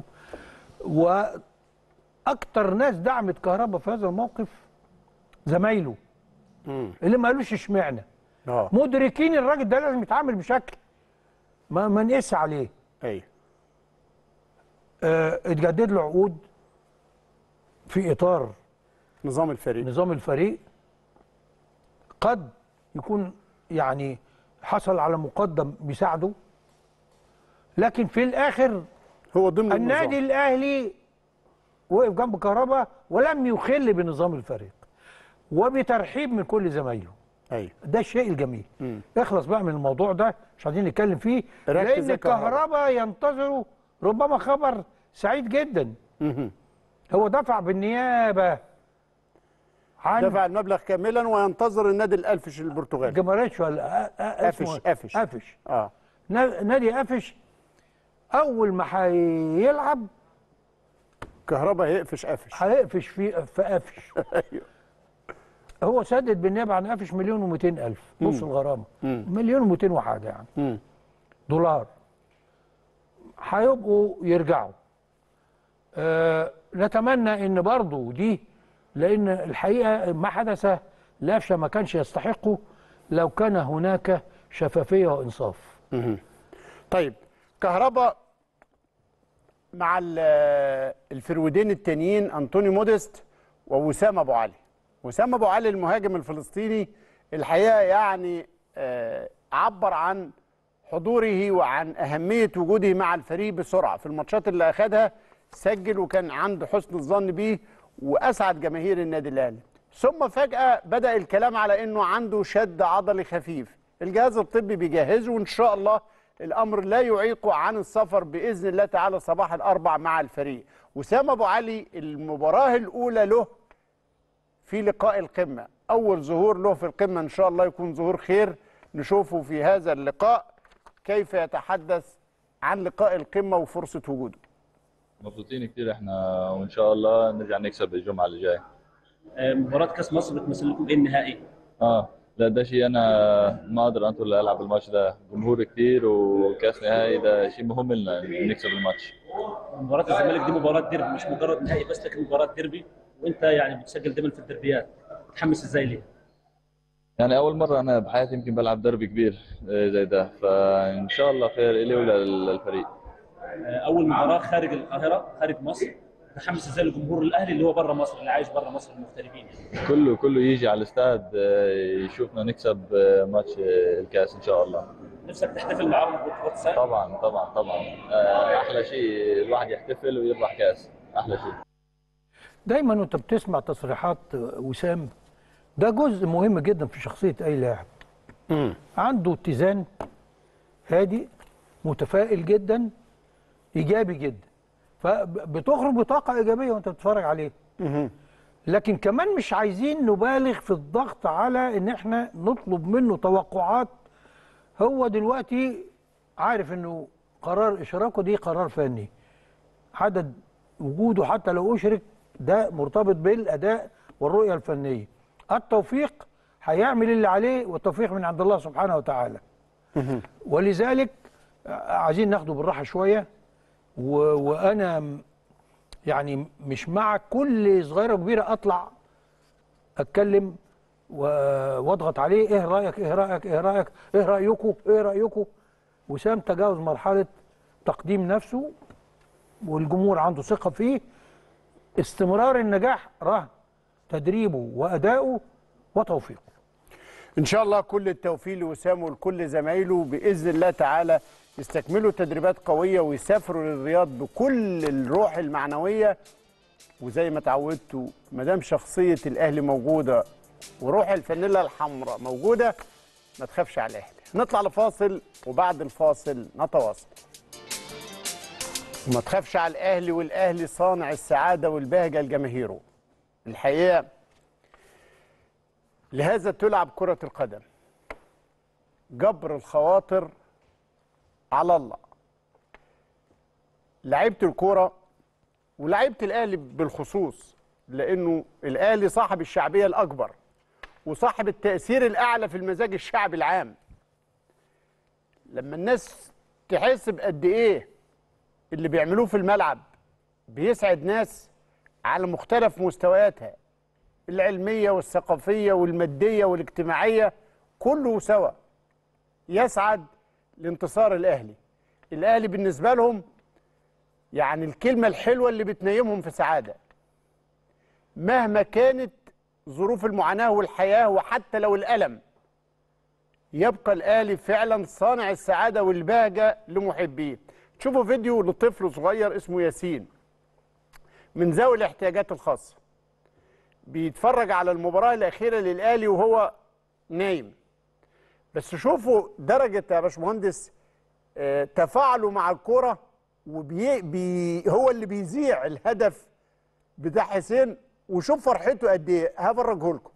واكتر ناس دعمت كهربا في هذا الموقف زمايله امم اللي ما قالوش اشمعنى اه مدركين الراجل ده لازم يتعامل بشكل ما ما نقيس عليه ايوه آه، اتجدد له عقود في اطار نظام الفريق نظام الفريق قد يكون يعني حصل على مقدم بيساعده لكن في الاخر هو ضمن النادي النظام الاهلي وقف جنب كهربا ولم يخل بنظام الفريق وبترحيب من كل زمايله ايوه ده الشيء الجميل مم. اخلص بقى من الموضوع ده مش عايزين نتكلم فيه ركز لان يا كهربا. كهربا ينتظره ربما خبر سعيد جدا مهم. هو دفع بالنيابه عن دفع المبلغ كاملا وينتظر النادي الالفش البرتغالي جماريتش ولا أ- أ- اسمه قفش قفش قفش اه نا- نادي قفش اول ما هيلعب كهربا هيقفش قفش هيقفش في في قفش ايوه هو سدد بالنيابه عن قفش مليون و200 الف نص الغرامه مليون و200 وحاجه يعني مم. دولار هيبقوا يرجعوا آه نتمنى ان برضو دي لان الحقيقه ما حدث لافشه ما كانش يستحقه لو كان هناك شفافيه وانصاف طيب كهربا مع ال- الفرودين التانيين انطوني موديست ووسام ابو علي وسام ابو علي المهاجم الفلسطيني الحقيقه يعني آه، عبر عن حضوره وعن اهميه وجوده مع الفريق بسرعه في الماتشات اللي اخذها سجل وكان عنده حسن الظن بيه واسعد جماهير النادي الاهلي ثم فجاه بدا الكلام على انه عنده شد عضلي خفيف الجهاز الطبي بيجهزه وان شاء الله الامر لا يعيقه عن السفر باذن الله تعالى صباح الاربع مع الفريق وسام ابو علي المباراه الاولى له في لقاء القمه اول ظهور له في القمه ان شاء الله يكون ظهور خير نشوفه في هذا اللقاء كيف يتحدث عن لقاء القمه وفرصه وجوده مبسوطين كتير احنا وان شاء الله نرجع نكسب الجمعه اللي جايه مباراة كأس مصر بتمثل لكم ايه النهائي؟ اه لا ده شيء انا ما اقدر انطر العب الماتش ده جمهور كتير وكاس نهائي ده شيء مهم لنا نكسب الماتش مباراة الزمالك دي مباراة ديربي مش مجرد نهائي بس لكن مباراة ديربي وانت يعني بتسجل دايما في الدربيات متحمس ازاي ليه؟ يعني اول مره انا بحياتي يمكن بلعب دربي كبير آه، زي ده فان شاء الله خير لي وللفريق اول مباراة خارج القاهرة خارج مصر متحمس ازاي لجمهور الاهلي اللي هو بره مصر اللي عايش بره مصر المغتربين يعني. كله كله يجي على الاستاد آه، يشوفنا نكسب آه، ماتش آه، الكاس ان شاء الله نفسك تحتفل معاهم ببطولات السنة؟ طبعا طبعا طبعا آه، احلى شيء الواحد يحتفل ويربح كاس احلى شيء دايما وانت بتسمع تصريحات وسام ده جزء مهم جدا في شخصيه اي لاعب عنده اتزان هادي متفائل جدا ايجابي جدا فبتخرج بطاقه ايجابيه وانت بتتفرج عليه لكن كمان مش عايزين نبالغ في الضغط على ان احنا نطلب منه توقعات هو دلوقتي عارف انه قرار اشراكه دي قرار فني عدد وجوده حتى لو اشرك ده مرتبط بالاداء والرؤيه الفنيه التوفيق هيعمل اللي عليه والتوفيق من عند الله سبحانه وتعالى ولذلك عايزين ناخده بالراحه شويه و... وانا م- يعني مش مع كل صغيره وكبيره اطلع اتكلم و... واضغط عليه ايه رايك ايه رايك ايه رايك ايه رايكم ايه رايكم وسام تجاوز مرحله تقديم نفسه والجمهور عنده ثقه فيه استمرار النجاح رهن تدريبه وادائه وتوفيقه ان شاء الله كل التوفيق لوسام ولكل زمايله باذن الله تعالى يستكملوا تدريبات قويه ويسافروا للرياض بكل الروح المعنويه وزي ما اتعودتوا ما دام شخصيه الاهلي موجوده وروح الفانيلا الحمراء موجوده ما تخافش على الاهلي نطلع لفاصل وبعد الفاصل نتواصل وما تخافش على الاهلي والاهلي صانع السعاده والبهجه لجماهيره الحقيقه لهذا تلعب كرة القدم جبر الخواطر على الله لعيبة الكرة ولعيبة الأهلي بالخصوص لأنه الأهلي صاحب الشعبية الأكبر وصاحب التأثير الأعلى في المزاج الشعبي العام لما الناس تحسب قد إيه اللي بيعملوه في الملعب بيسعد ناس على مختلف مستوياتها العلمية والثقافية والمادية والاجتماعية كله سوا يسعد لانتصار الأهلي الأهلي بالنسبة لهم يعني الكلمة الحلوة اللي بتنيمهم في سعادة مهما كانت ظروف المعاناة والحياة وحتى لو الألم يبقى الأهلي فعلا صانع السعادة والبهجة لمحبيه تشوفوا فيديو لطفل صغير اسمه ياسين من ذوي الاحتياجات الخاصة بيتفرج على المباراة الأخيرة للأهلي وهو نايم بس شوفوا درجة يا باشمهندس آه، تفاعله مع الكرة وبي بي هو اللي بيذيع الهدف بتاع حسين وشوف فرحته قد ايه هفرجه لكم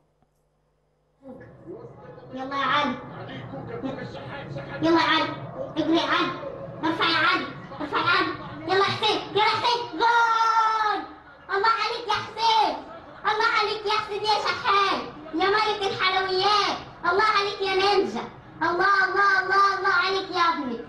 يلا يا علي يلا يا علي اجري يا علي ارفع يا علي ارفع يا علي يلا يا حسين يلا يا حسين جول الله عليك يا حسين الله عليك يا حسين يا شحات يا ملك الحلويات الله عليك يا نينجا الله الله الله الله عليك يا ابني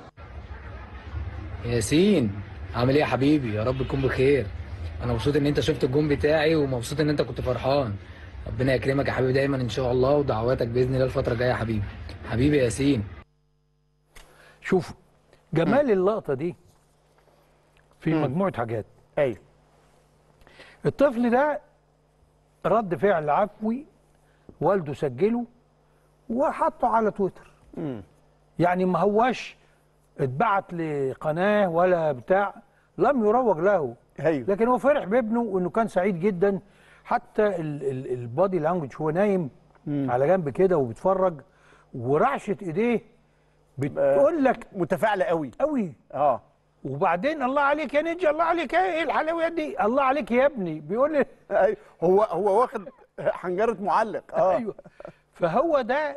ياسين عامل ايه يا حبيبي يا رب تكون بخير انا مبسوط ان انت شفت الجون بتاعي ومبسوط ان انت كنت فرحان ربنا يكرمك يا حبيبي دايما ان شاء الله ودعواتك باذن الله الفتره الجايه يا حبيبي حبيبي يا ياسين شوف جمال اللقطه دي في مجموعه حاجات ايوه الطفل ده رد فعل عفوي والده سجله وحطه على تويتر يعني ما هواش اتبعت لقناه ولا بتاع لم يروج له ايوه لكن هو فرح بابنه وانه كان سعيد جدا حتى ال- ال- البادي لانجوج هو نايم على جنب كده وبيتفرج ورعشه ايديه بتقول لك متفاعله قوي قوي اه وبعدين الله عليك يا نينجا الله عليك ايه الحلاوه دي الله عليك يا ابني بيقول لي أيوة. هو هو واخد حنجره معلق اه ايوه فهو ده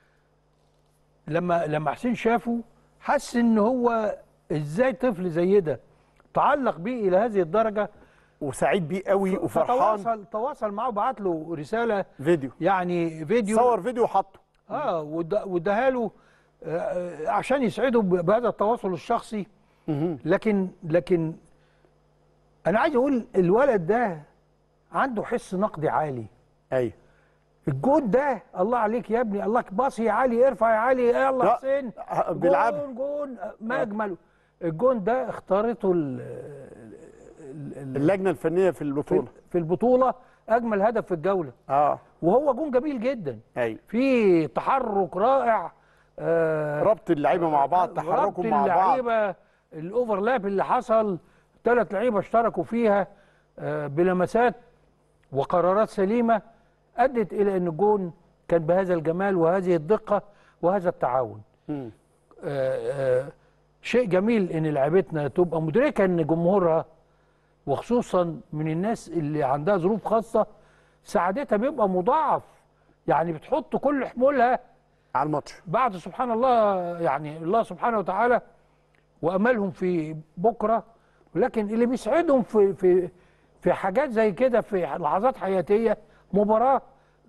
لما لما حسين شافه حس ان هو ازاي طفل زي ده تعلق بيه الى هذه الدرجه وسعيد بيه قوي وفرحان تواصل تواصل معه وبعت له رساله فيديو يعني فيديو صور فيديو وحطه اه وده- واداها له آه، آه، عشان يسعده ب- بهذا التواصل الشخصي لكن لكن انا عايز اقول الولد ده عنده حس نقدي عالي ايوه الجون ده الله عليك يا ابني الله باص يا علي ارفع يا علي يلا لا، حسين بيلعب. جون جون ما اجمله الجون ده اختارته ال- ال- ال- اللجنه الفنيه في في البطوله في البطوله اجمل هدف في الجوله اه وهو جون جميل جدا ايوه في تحرك رائع آه ربط اللعيبه مع بعض تحركهم مع بعض اللعيبه الاوفرلاب اللي حصل ثلاث لعيبه اشتركوا فيها آه بلمسات وقرارات سليمه ادت الى ان الجون كان بهذا الجمال وهذه الدقه وهذا التعاون مم. آه آه شيء جميل ان لعيبتنا تبقى مدركه ان جمهورها وخصوصا من الناس اللي عندها ظروف خاصه سعادتها بيبقى مضاعف يعني بتحط كل حمولها على الماتش بعد سبحان الله يعني الله سبحانه وتعالى واملهم في بكره ولكن اللي بيسعدهم في في في حاجات زي كده في لحظات حياتيه مباراه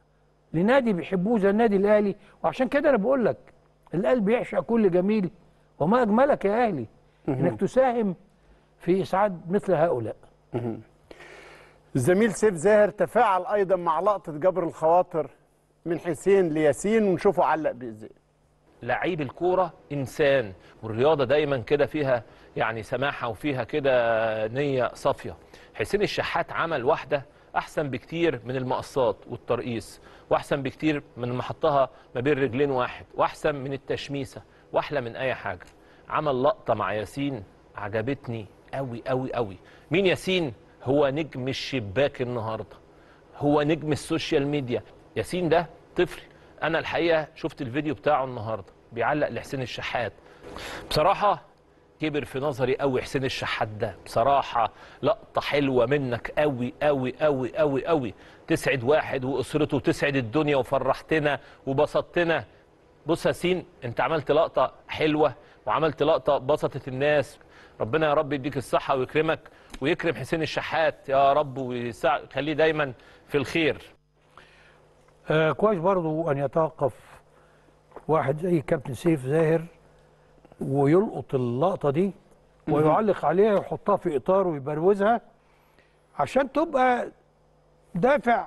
لنادي بيحبوه زي النادي الاهلي وعشان كده انا بقول لك القلب يعشق كل جميل وما اجملك يا اهلي انك تساهم في اسعاد مثل هؤلاء الزميل سيف زاهر تفاعل ايضا مع لقطه جبر الخواطر من حسين لياسين ونشوفه علق بازاي لعيب الكوره انسان والرياضه دايما كده فيها يعني سماحه وفيها كده نيه صافيه حسين الشحات عمل واحده احسن بكتير من المقصات والترقيص واحسن بكتير من ما حطها ما بين رجلين واحد واحسن من التشميسه واحلى من اي حاجه عمل لقطه مع ياسين عجبتني قوي قوي قوي مين ياسين هو نجم الشباك النهارده هو نجم السوشيال ميديا ياسين ده طفل انا الحقيقه شفت الفيديو بتاعه النهارده بيعلق لحسين الشحات بصراحه كبر في نظري قوي حسين الشحات ده بصراحه لقطه حلوه منك قوي قوي قوي قوي قوي تسعد واحد واسرته وتسعد الدنيا وفرحتنا وبسطتنا بص يا سين انت عملت لقطه حلوه وعملت لقطه بسطت الناس ربنا يا رب يديك الصحه ويكرمك ويكرم حسين الشحات يا رب ويخليه دايما في الخير آه كويس برضو ان يتوقف واحد زي كابتن سيف زاهر ويلقط اللقطه دي ويعلق عليها ويحطها في اطار ويبروزها عشان تبقى دافع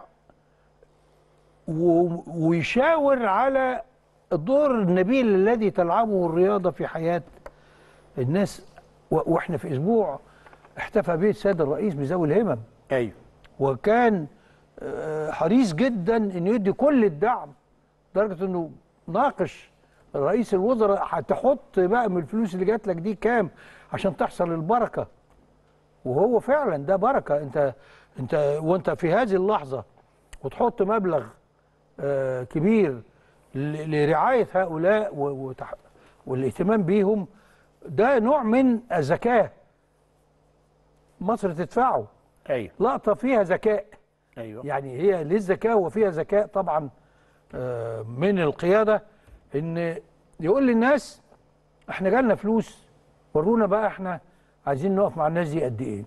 و- ويشاور على الدور النبيل الذي تلعبه الرياضه في حياه الناس و- واحنا في اسبوع احتفى به السيد الرئيس بذوي الهمم ايوه وكان آه، حريص جدا انه يدي كل الدعم لدرجه انه ناقش رئيس الوزراء هتحط بقى من الفلوس اللي جات لك دي كام عشان تحصل البركه وهو فعلا ده بركه انت انت وانت في هذه اللحظه وتحط مبلغ آه، كبير ل- لرعايه هؤلاء و- وتح- والاهتمام بيهم ده نوع من الذكاء مصر تدفعه ايوه لقطه فيها ذكاء ايوه يعني هي للذكاء وفيها ذكاء طبعا آه، من القياده ان يقول للناس احنا جالنا فلوس ورونا بقى احنا عايزين نقف مع الناس دي قد ايه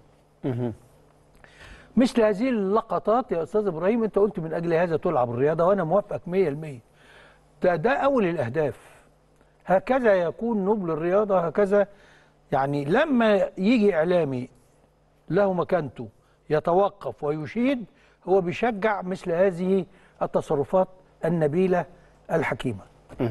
مثل هذه اللقطات يا استاذ ابراهيم انت قلت من اجل هذا تلعب الرياضه وانا موافقك 100% ده ده اول الاهداف هكذا يكون نبل الرياضه هكذا يعني لما يجي اعلامي له مكانته يتوقف ويشيد هو بيشجع مثل هذه التصرفات النبيله الحكيمه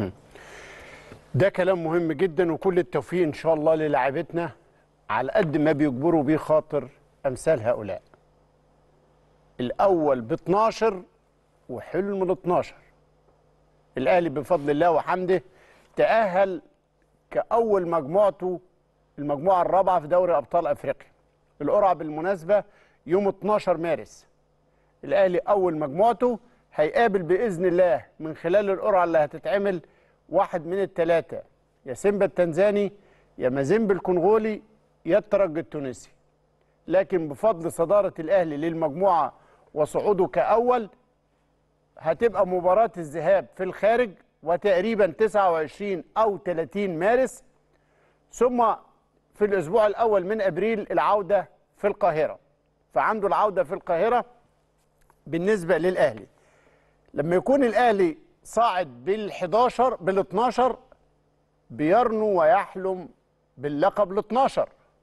ده كلام مهم جدا وكل التوفيق ان شاء الله للاعبتنا على قد ما بيجبروا بيه خاطر امثال هؤلاء الاول ب 12 وحلم ال 12 الاهلي بفضل الله وحمده تاهل كاول مجموعته المجموعه الرابعه في دوري ابطال افريقيا القرعه بالمناسبه يوم 12 مارس الاهلي اول مجموعته هيقابل باذن الله من خلال القرعه اللي هتتعمل واحد من الثلاثه يا سيمبا التنزاني يا مازيمبي الكونغولي يا الترجي التونسي لكن بفضل صداره الاهلي للمجموعه وصعوده كاول هتبقى مباراه الذهاب في الخارج وتقريبا 29 او 30 مارس ثم في الاسبوع الاول من ابريل العوده في القاهره فعنده العوده في القاهره بالنسبه للاهلي لما يكون الاهلي صاعد بال11 بال12 بيرنو ويحلم باللقب ال12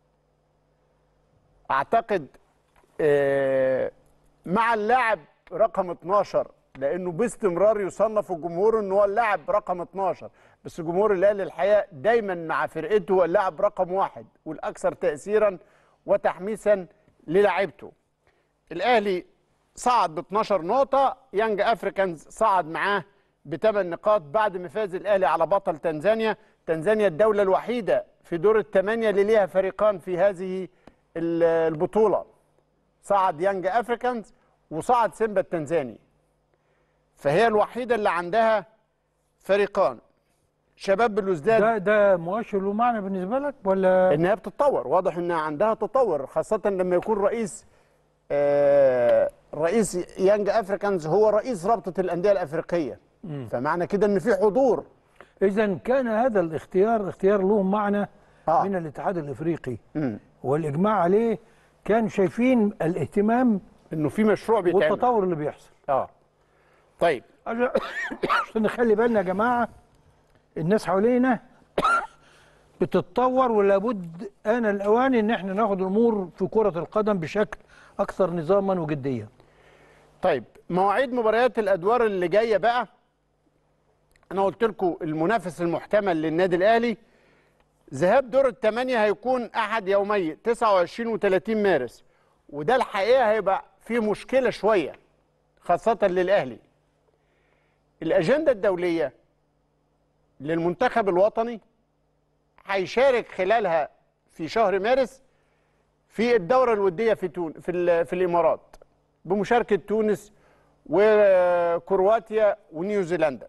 اعتقد آه، مع اللاعب رقم 12 لانه باستمرار يصنف الجمهور ان هو اللاعب رقم 12 بس جمهور الاهلي الحقيقه دايما مع فرقته هو اللاعب رقم واحد والاكثر تاثيرا وتحميسا للاعيبته الاهلي صعد ب 12 نقطه يانج افريكانز صعد معاه بثمان نقاط بعد ما فاز الاهلي على بطل تنزانيا تنزانيا الدوله الوحيده في دور الثمانيه اللي ليها فريقان في هذه ال- البطوله صعد يانج افريكانز وصعد سيمبا التنزاني فهي الوحيده اللي عندها فريقان شباب بلوزداد ده ده مؤشر له معنى بالنسبه لك ولا انها بتتطور واضح انها عندها تطور خاصه لما يكون رئيس آه رئيس يانج افريكانز هو رئيس رابطه الانديه الافريقيه مم. فمعنى كده ان في حضور اذا كان هذا الاختيار اختيار له معنى آه. من الاتحاد الافريقي مم. والاجماع عليه كان شايفين الاهتمام انه في مشروع بيتعمل والتطور اللي بيحصل اه طيب عشان عشان نخلي بالنا يا جماعه الناس حوالينا بتتطور ولابد آن الأوان إن احنا ناخد الأمور في كرة القدم بشكل أكثر نظاما وجديا طيب مواعيد مباريات الادوار اللي جايه بقى انا قلت لكم المنافس المحتمل للنادي الاهلي ذهاب دور الثمانيه هيكون احد يومي 29 و30 مارس وده الحقيقه هيبقى فيه مشكله شويه خاصه للاهلي الاجنده الدوليه للمنتخب الوطني هيشارك خلالها في شهر مارس في الدوره الوديه في تون في, ال- في الامارات بمشاركه تونس وكرواتيا ونيوزيلندا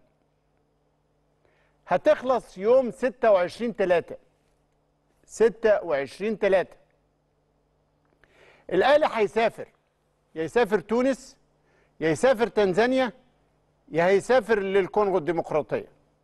هتخلص يوم 26 3 26 3 الاهلي هيسافر يا يسافر تونس يا يسافر تنزانيا يا هيسافر للكونغو الديمقراطيه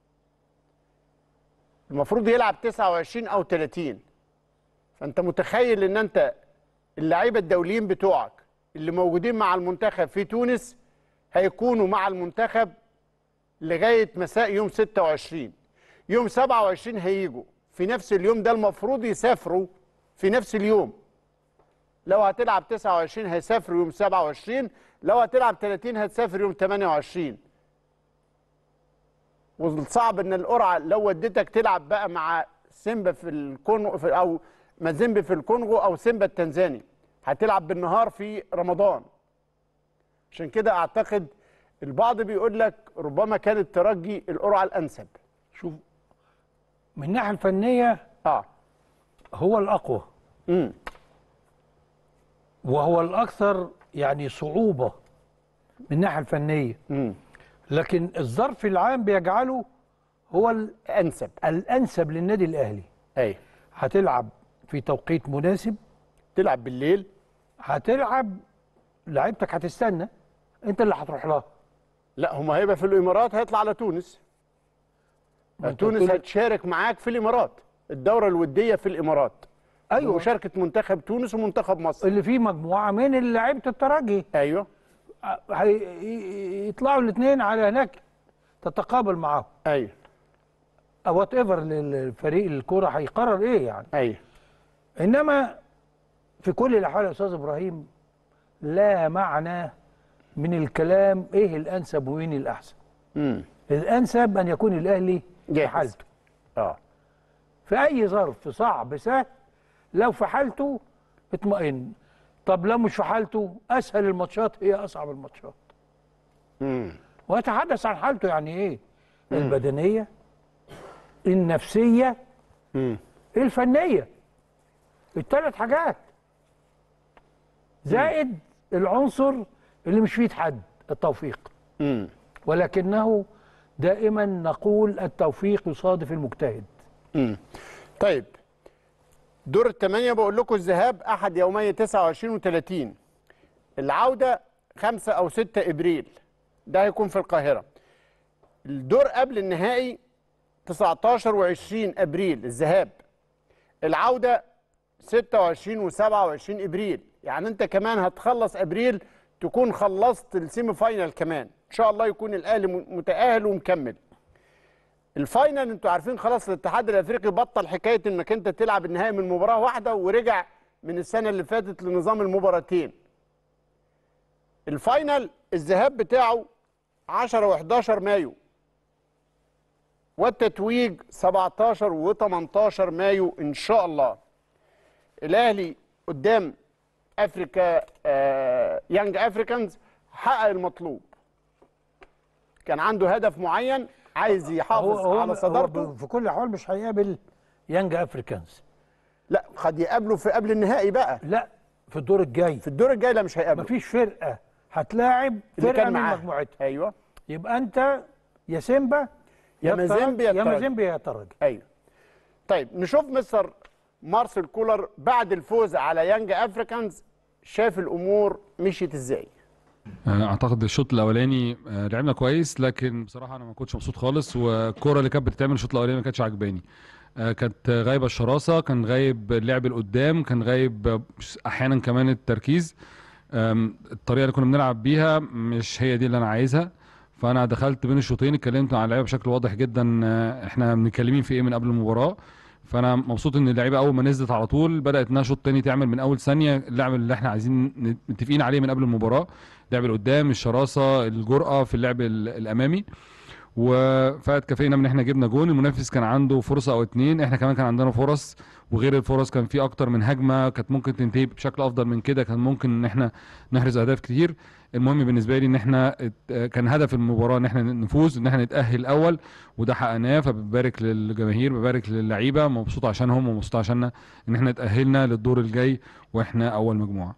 المفروض يلعب 29 او 30 فانت متخيل ان انت اللعيبه الدوليين بتوعك اللي موجودين مع المنتخب في تونس هيكونوا مع المنتخب لغايه مساء يوم 26 يوم 27 هيجوا في نفس اليوم ده المفروض يسافروا في نفس اليوم لو هتلعب 29 هيسافروا يوم 27 لو هتلعب 30 هتسافر يوم 28 والصعب ان القرعه لو وديتك تلعب بقى مع سيمبا في الكونغو في او مازيمبي في الكونغو او سيمبا التنزاني هتلعب بالنهار في رمضان عشان كده اعتقد البعض بيقول لك ربما كان الترجي القرعه الانسب شوف من الناحيه الفنيه اه هو الاقوى امم وهو الاكثر يعني صعوبه من الناحيه الفنيه امم لكن الظرف العام بيجعله هو الانسب الانسب للنادي الاهلي اي هتلعب في توقيت مناسب تلعب بالليل هتلعب لعيبتك هتستنى انت اللي هتروح لها لا هم هيبقى في الامارات هيطلع على تونس ما أنت تونس بتقول- هتشارك معاك في الامارات الدوره الوديه في الامارات أيوة. مشاركه منتخب تونس ومنتخب مصر اللي فيه مجموعه من لعيبه الترجي ايوه يطلعوا الاثنين على هناك تتقابل معاهم ايوه وات ايفر الفريق الكوره هيقرر ايه يعني ايوه انما في كل الاحوال يا استاذ ابراهيم لا معنى من الكلام ايه الانسب ومين الاحسن امم الانسب ان يكون الاهلي في جاهز. حالته اه في اي ظرف صعب سهل لو في حالته اطمئن طب لو مش في حالته اسهل الماتشات هي اصعب الماتشات امم ويتحدث عن حالته يعني ايه البدنيه النفسيه امم الفنيه الثلاث حاجات زائد العنصر اللي مش فيه حد التوفيق امم ولكنه دائما نقول التوفيق يصادف المجتهد امم طيب دور الثمانية بقول لكم الذهاب أحد يومي 29 و30 العودة 5 أو 6 إبريل ده هيكون في القاهرة الدور قبل النهائي 19 و20 أبريل الذهاب العودة 26 و27 ابريل يعني انت كمان هتخلص ابريل تكون خلصت السيمي فاينال كمان ان شاء الله يكون الاهلي م- متاهل ومكمل الفاينال انتوا عارفين خلاص الاتحاد الافريقي بطل حكايه انك انت تلعب النهائي من مباراه واحده ورجع من السنه اللي فاتت لنظام المباراتين الفاينال الذهاب بتاعه 10 و11 مايو والتتويج 17 و18 مايو ان شاء الله الاهلي قدام افريكا آه يانج افريكانز حقق المطلوب كان عنده هدف معين عايز يحافظ على صدارته هو في كل الاحوال مش هيقابل يانج افريكانز لا قد يقابله في قبل النهائي بقى لا في الدور الجاي في الدور الجاي لا مش هيقابله مفيش فرقه هتلاعب اللي فرقه كان من معاه. مجموعتها ايوه يبقى انت يا سيمبا يا الترجي- مازيمبي يا يا الترجي. مازيمبي يا ترجي ايوه طيب نشوف مستر مارسيل كولر بعد الفوز على يانج افريكانز شاف الامور مشيت ازاي اعتقد الشوط الاولاني آه، لعبنا كويس لكن بصراحه انا ما كنتش مبسوط خالص والكوره اللي كانت بتتعمل الشوط الاولاني ما كانتش عجباني آه، كانت غايبه الشراسه كان غايب اللعب لقدام كان غايب آه، احيانا كمان التركيز آم، الطريقه اللي كنا بنلعب بيها مش هي دي اللي انا عايزها فانا دخلت بين الشوطين اتكلمت مع اللعيبه بشكل واضح جدا آه، احنا متكلمين في ايه من قبل المباراه فانا مبسوط ان اللعيبه اول ما نزلت على طول بدات انها شوط تاني تعمل من اول ثانيه اللعب اللي احنا عايزين ن- متفقين عليه من قبل المباراه اللعب القدام الشراسه الجرأه في اللعب ال- الامامي وفاتكفينا من ان احنا جبنا جون المنافس كان عنده فرصه او اتنين احنا كمان كان عندنا فرص وغير الفرص كان في اكتر من هجمه كانت ممكن تنتهي بشكل افضل من كده كان ممكن ان احنا نحرز اهداف كتير المهم بالنسبه لي ان احنا ات- كان هدف المباراه ان احنا نفوز ان احنا نتاهل الاول وده حققناه فببارك للجماهير ببارك للعيبه مبسوط عشانهم ومبسوط عشاننا ان احنا اتاهلنا للدور الجاي واحنا اول مجموعه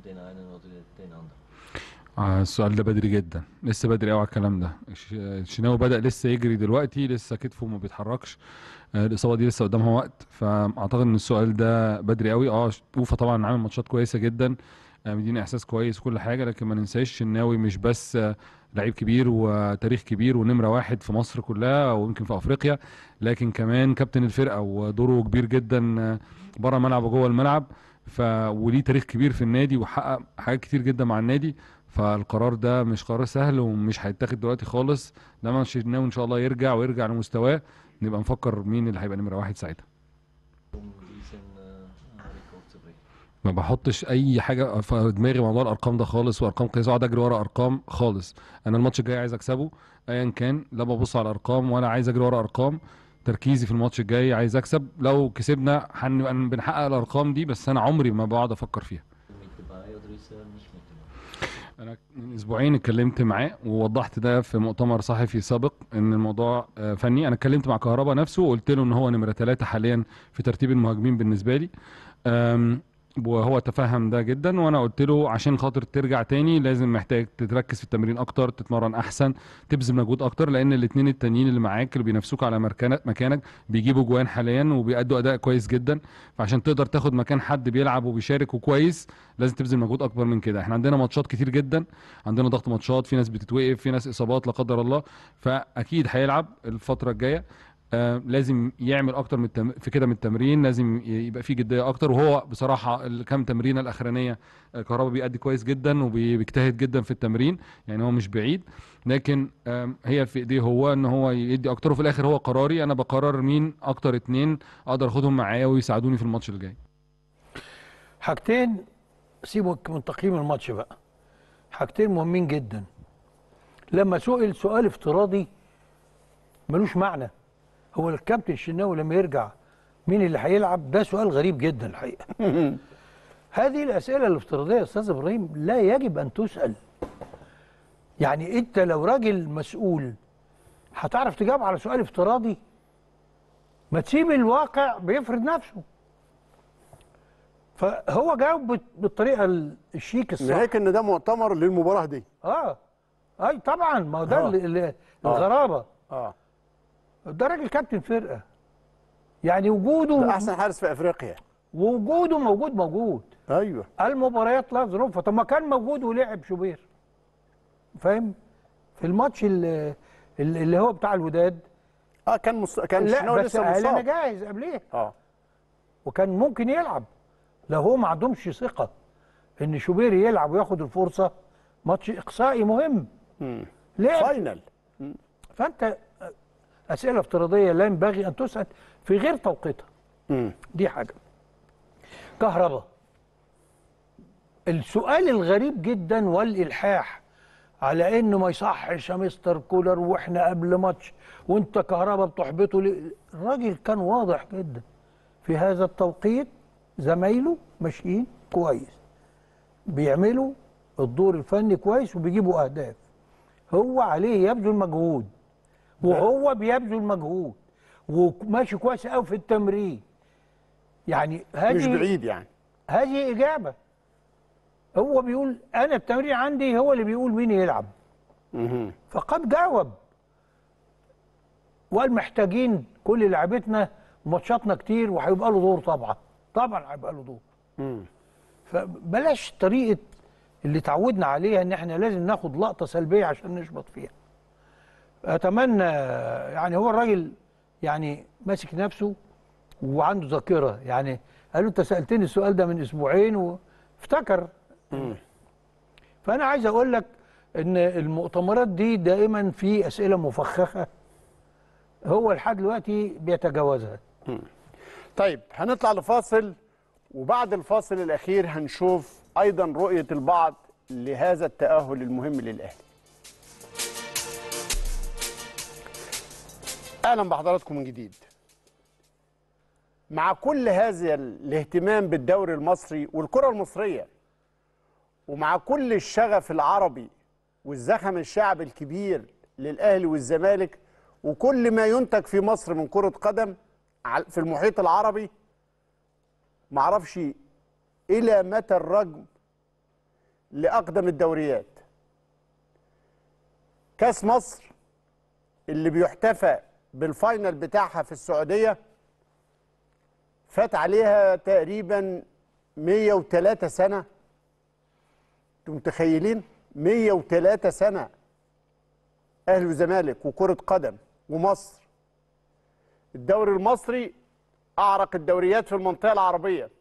آه السؤال ده بدري جدا لسه بدري قوي على الكلام ده الش- الشناوي بدأ لسه يجري دلوقتي لسه كتفه ما بيتحركش آه الإصابة دي لسه قدامها وقت فأعتقد إن السؤال ده بدري قوي اه أوفا طبعا عامل ماتشات كويسة جدا آه مديني إحساس كويس وكل حاجة لكن ما ننساش الشناوي مش بس آه لعيب كبير وتاريخ كبير ونمرة واحد في مصر كلها ويمكن في أفريقيا لكن كمان كابتن الفرقة ودوره كبير جدا آه بره الملعب وجوه الملعب ف وليه تاريخ كبير في النادي وحقق حاجات كتير جدا مع النادي فالقرار ده مش قرار سهل ومش هيتاخد دلوقتي خالص لما الشناوي ان شاء الله يرجع ويرجع لمستواه نبقى نفكر مين اللي هيبقى نمره واحد ساعتها ما بحطش اي حاجه في دماغي موضوع الارقام ده خالص وارقام قياسيه اقعد اجري ورا ارقام خالص انا الماتش الجاي عايز اكسبه ايا كان لا ببص على الارقام ولا عايز اجري ورا ارقام تركيزي في الماتش الجاي عايز اكسب لو كسبنا هنبقى بنحقق الارقام دي بس انا عمري ما بقعد افكر فيها انا من اسبوعين اتكلمت معاه ووضحت ده في مؤتمر صحفي سابق ان الموضوع آه، فني انا اتكلمت مع كهربا نفسه وقلت له ان هو نمره ثلاثة حاليا في ترتيب المهاجمين بالنسبه لي أم، وهو تفهم ده جدا وانا قلت له عشان خاطر ترجع تاني لازم محتاج تركز في التمرين اكتر تتمرن احسن تبذل مجهود اكتر لان الاثنين التانيين اللي معاك اللي بينافسوك على مكانك مكانك بيجيبوا جوان حاليا وبيأدوا اداء كويس جدا فعشان تقدر تاخد مكان حد بيلعب وبيشارك وكويس لازم تبذل مجهود اكبر من كده احنا عندنا ماتشات كتير جدا عندنا ضغط ماتشات في ناس بتتوقف في ناس اصابات لا قدر الله فاكيد هيلعب الفتره الجايه آه لازم يعمل اكتر من التم... في كده من التمرين لازم ي- يبقى فيه جديه اكتر وهو بصراحه الكام تمرينه الاخرانيه آه كهربا بيأدي كويس جدا وبيجتهد جدا في التمرين يعني هو مش بعيد لكن آم، هي في ايديه هو ان هو يدي اكتر وفي الاخر هو قراري انا بقرر مين اكتر اتنين اقدر اخدهم معايا ويساعدوني في الماتش الجاي حاجتين سيبك من تقييم الماتش بقى حاجتين مهمين جدا لما سئل سؤال افتراضي ملوش معنى هو الكابتن الشناوي لما يرجع مين اللي هيلعب ده سؤال غريب جدا الحقيقه هذه الاسئله الافتراضيه يا استاذ ابراهيم لا يجب ان تسال يعني انت لو راجل مسؤول هتعرف تجاوب على سؤال افتراضي ما تسيب الواقع بيفرض نفسه فهو جاوب بت- بالطريقه ال- الشيك الصح نهيك ان ده مؤتمر للمباراه دي اه اي طبعا ما هو ده آه. ال- ال- آه. الغرابه اه ده راجل كابتن فرقه يعني وجوده ده احسن حارس في افريقيا وجوده موجود موجود ايوه المباريات لها ظروفها طب ما كان موجود ولعب شوبير فاهم في الماتش اللي, اللي هو بتاع الوداد اه كان مص... كان لا الشناوي بس لسه قال انا مصاب جاهز قبليه اه وكان ممكن يلعب لو هو ما عندهمش ثقه ان شوبير يلعب وياخد الفرصه ماتش اقصائي مهم مم. لعب فاينل فانت اسئله افتراضيه لا ينبغي ان تسال في غير توقيتها مم. دي حاجه كهرباء السؤال الغريب جدا والالحاح على انه ما يصحش يا مستر كولر واحنا قبل ماتش وانت كهرباء بتحبطه ليه؟ الراجل كان واضح جدا في هذا التوقيت زمايله ماشيين كويس بيعملوا الدور الفني كويس وبيجيبوا اهداف هو عليه يبذل مجهود وهو بيبذل مجهود وماشي كويس قوي في التمرين يعني هذه مش بعيد يعني هذه إجابة هو بيقول أنا التمرين عندي هو اللي بيقول مين يلعب مهم. فقد جاوب وقال محتاجين كل لعبتنا ماتشاتنا كتير وهيبقى له دور طبعا طبعا هيبقى له دور مم. فبلاش طريقة اللي اتعودنا عليها ان احنا لازم ناخد لقطة سلبية عشان نشبط فيها اتمنى يعني هو الراجل يعني ماسك نفسه وعنده ذاكرة يعني قال له انت سألتني السؤال ده من اسبوعين وافتكر مم. فانا عايز اقول لك ان المؤتمرات دي دائما في اسئله مفخخه هو لحد دلوقتي بيتجاوزها طيب هنطلع لفاصل وبعد الفاصل الاخير هنشوف ايضا رؤيه البعض لهذا التاهل المهم للاهلي اهلا بحضراتكم من جديد مع كل هذا الاهتمام بالدوري المصري والكره المصريه ومع كل الشغف العربي والزخم الشعب الكبير للاهلي والزمالك وكل ما ينتج في مصر من كره قدم ع- في المحيط العربي معرفش الى متى الرجم لاقدم الدوريات كاس مصر اللي بيحتفى بالفاينل بتاعها في السعوديه فات عليها تقريبا 103 سنه انتوا متخيلين 103 سنه اهلي وزمالك وكره قدم ومصر الدوري المصري اعرق الدوريات في المنطقه العربيه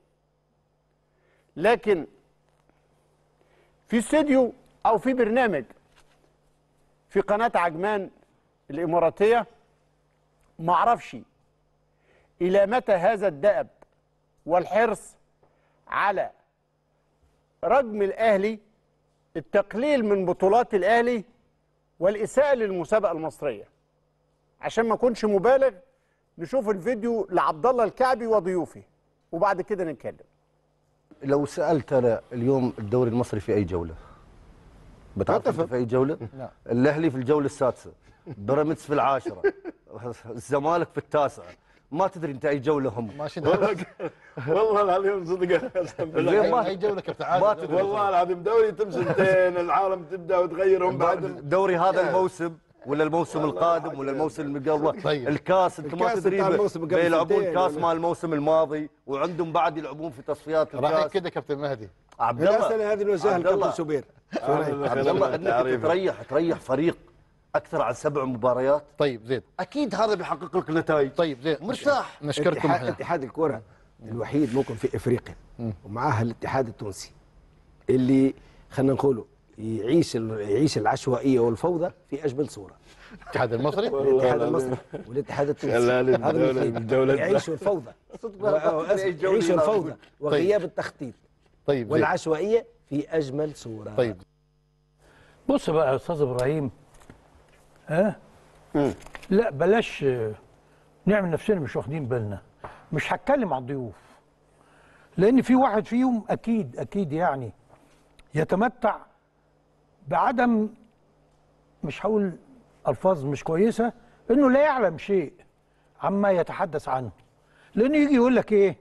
لكن في استوديو او في برنامج في قناه عجمان الاماراتيه معرفش الى متى هذا الدأب والحرص على رجم الاهلي التقليل من بطولات الاهلي والاساءه للمسابقه المصريه عشان ما اكونش مبالغ نشوف الفيديو لعبد الله الكعبي وضيوفه وبعد كده نتكلم لو سالت انا اليوم الدوري المصري في اي جوله بتعرف انت في اي جوله لا. الاهلي في الجوله السادسه بيراميدز في العاشره الزمالك في التاسعه ما تدري انت اي جوله هم ماشي والله العظيم صدق زين ما- اي جوله كابتن عادل ما تدري. والله العظيم دوري يتم سنتين العالم تبدا وتغيرهم بعد الدوري هذا الموسم ولا الموسم القادم ولا الموسم اللي قبله طيب. الكاس انت ما الكاس تدري بتاع الموسم قبل بيلعبون سنتين كاس ولا- مال الموسم الماضي وعندهم بعد يلعبون في تصفيات رايحين الكاس كده كابتن مهدي عبد لا الله سنه هذه وسهل عبد الله. كابتن سبير عبد الله انك تريح تريح فريق اكثر عن سبع مباريات طيب زين اكيد هذا بيحقق لك نتائج طيب زين مرتاح نشكركم اتحاد, احنا اتحاد الكره الوحيد ممكن في افريقيا ومعاها الاتحاد التونسي اللي خلينا نقوله يعيش ال- يعيش العشوائيه والفوضى في اجمل صوره الاتحاد المصري الاتحاد المصري والاتحاد التونسي خلاني هذا الدولة- الاثنين الدولة- يعيشوا الفوضى صدق يعيشوا الفوضى وغياب التخطيط طيب زين والعشوائيه في اجمل صوره طيب بص بقى يا استاذ ابراهيم ها لا بلاش آه، نعمل نفسنا مش واخدين بالنا مش هتكلم عن الضيوف لان في واحد فيهم اكيد اكيد يعني يتمتع بعدم مش هقول الفاظ مش كويسه انه لا يعلم شيء عما يتحدث عنه لانه يجي يقول لك ايه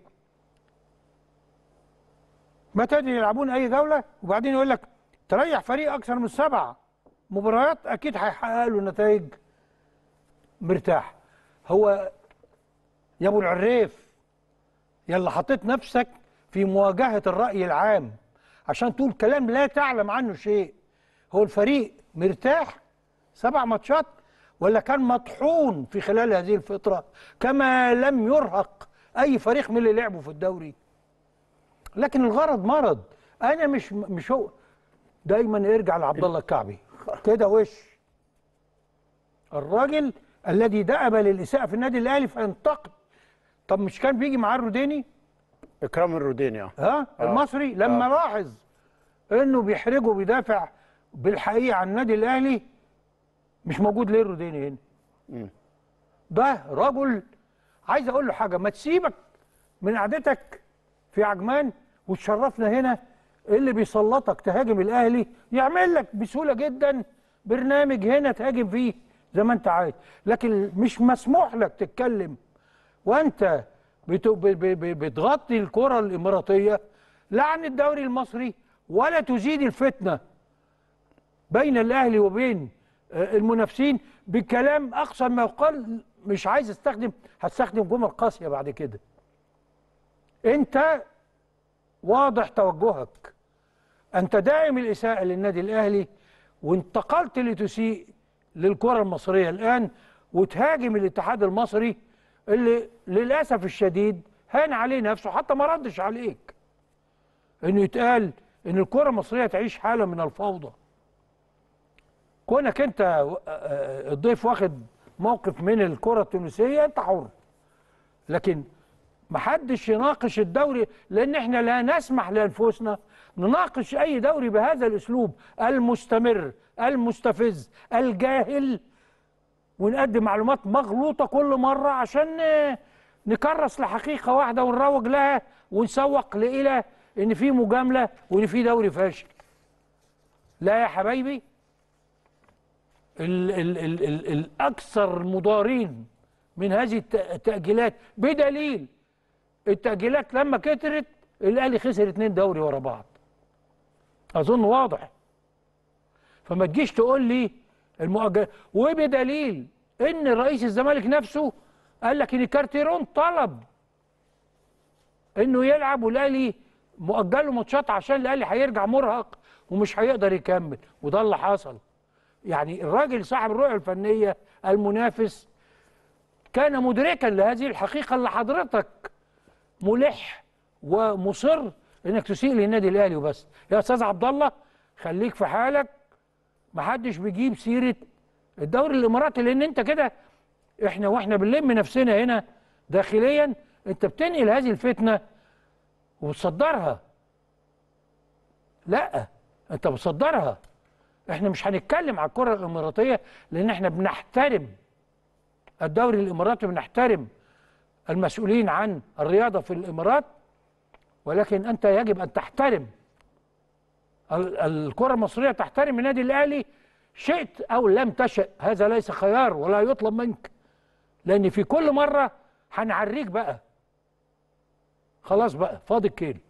متى يلعبون اي جوله وبعدين يقول لك تريح فريق اكثر من سبع مباريات اكيد هيحقق له نتائج مرتاح هو يا ابو العريف يلا حطيت نفسك في مواجهه الراي العام عشان تقول كلام لا تعلم عنه شيء هو الفريق مرتاح سبع ماتشات ولا كان مطحون في خلال هذه الفتره كما لم يرهق اي فريق من اللي لعبوا في الدوري لكن الغرض مرض انا مش مش هو دايما يرجع لعبد الله الكعبي كده وش الراجل الذي دأب للإساءة في النادي الأهلي فينتقد طب مش كان بيجي معاه الروديني اكرام الروديني اه ها آه. المصري لما آه. لاحظ انه بيحرجه وبيدافع بالحقيقه عن النادي الاهلي مش موجود ليه الروديني هنا ده رجل عايز اقول له حاجه ما تسيبك من قعدتك في عجمان وتشرفنا هنا اللي بيسلطك تهاجم الاهلي يعمل لك بسهوله جدا برنامج هنا تهاجم فيه زي ما انت عايز لكن مش مسموح لك تتكلم وانت بت- ب- ب- ب- بتغطي الكره الاماراتيه لا عن الدوري المصري ولا تزيد الفتنه بين الاهلي وبين آه، المنافسين بكلام اقصى ما يقال مش عايز استخدم هستخدم جمل قاسيه بعد كده انت واضح توجهك انت دائم الاساءه للنادي الاهلي وانتقلت لتسيء للكره المصريه الان وتهاجم الاتحاد المصري اللي للاسف الشديد هان عليه نفسه حتى ما ردش عليك انه يتقال ان الكره المصريه تعيش حاله من الفوضى كونك انت آه، آه، الضيف واخد موقف من الكره التونسيه انت حر لكن محدش يناقش الدوري لان احنا لا نسمح لانفسنا نناقش اي دوري بهذا الاسلوب المستمر المستفز الجاهل ونقدم معلومات مغلوطه كل مره عشان آه، نكرس لحقيقه واحده ونروج لها ونسوق الى ان في مجامله وان في دوري فاشل لا يا حبايبي ال ال ال ال الاكثر مضارين من هذه الت- التاجيلات بدليل التاجيلات لما كترت الاهلي خسر اتنين دوري ورا بعض اظن واضح فما تجيش تقول لي المؤجل وبدليل ان رئيس الزمالك نفسه قال لك ان كارتيرون طلب انه يلعب والاهلي مؤجل له ماتشات عشان الاهلي هيرجع مرهق ومش هيقدر يكمل وده اللي حصل يعني الراجل صاحب الرؤيه الفنيه المنافس كان مدركا لهذه الحقيقه اللي حضرتك ملح ومصر انك تسيء للنادي الاهلي وبس يا استاذ عبد الله خليك في حالك محدش بيجيب سيره الدوري الاماراتي لان انت كده احنا واحنا بنلم نفسنا هنا داخليا انت بتنقل هذه الفتنه وبتصدرها لا انت بتصدرها احنا مش هنتكلم على الكره الاماراتيه لان احنا بنحترم الدوري الاماراتي بنحترم المسؤولين عن الرياضه في الامارات ولكن انت يجب ان تحترم ال- الكره المصريه تحترم النادي الاهلي شئت او لم تشأ هذا ليس خيار ولا يطلب منك لان في كل مره هنعريك بقى خلاص بقى فاضي الكيل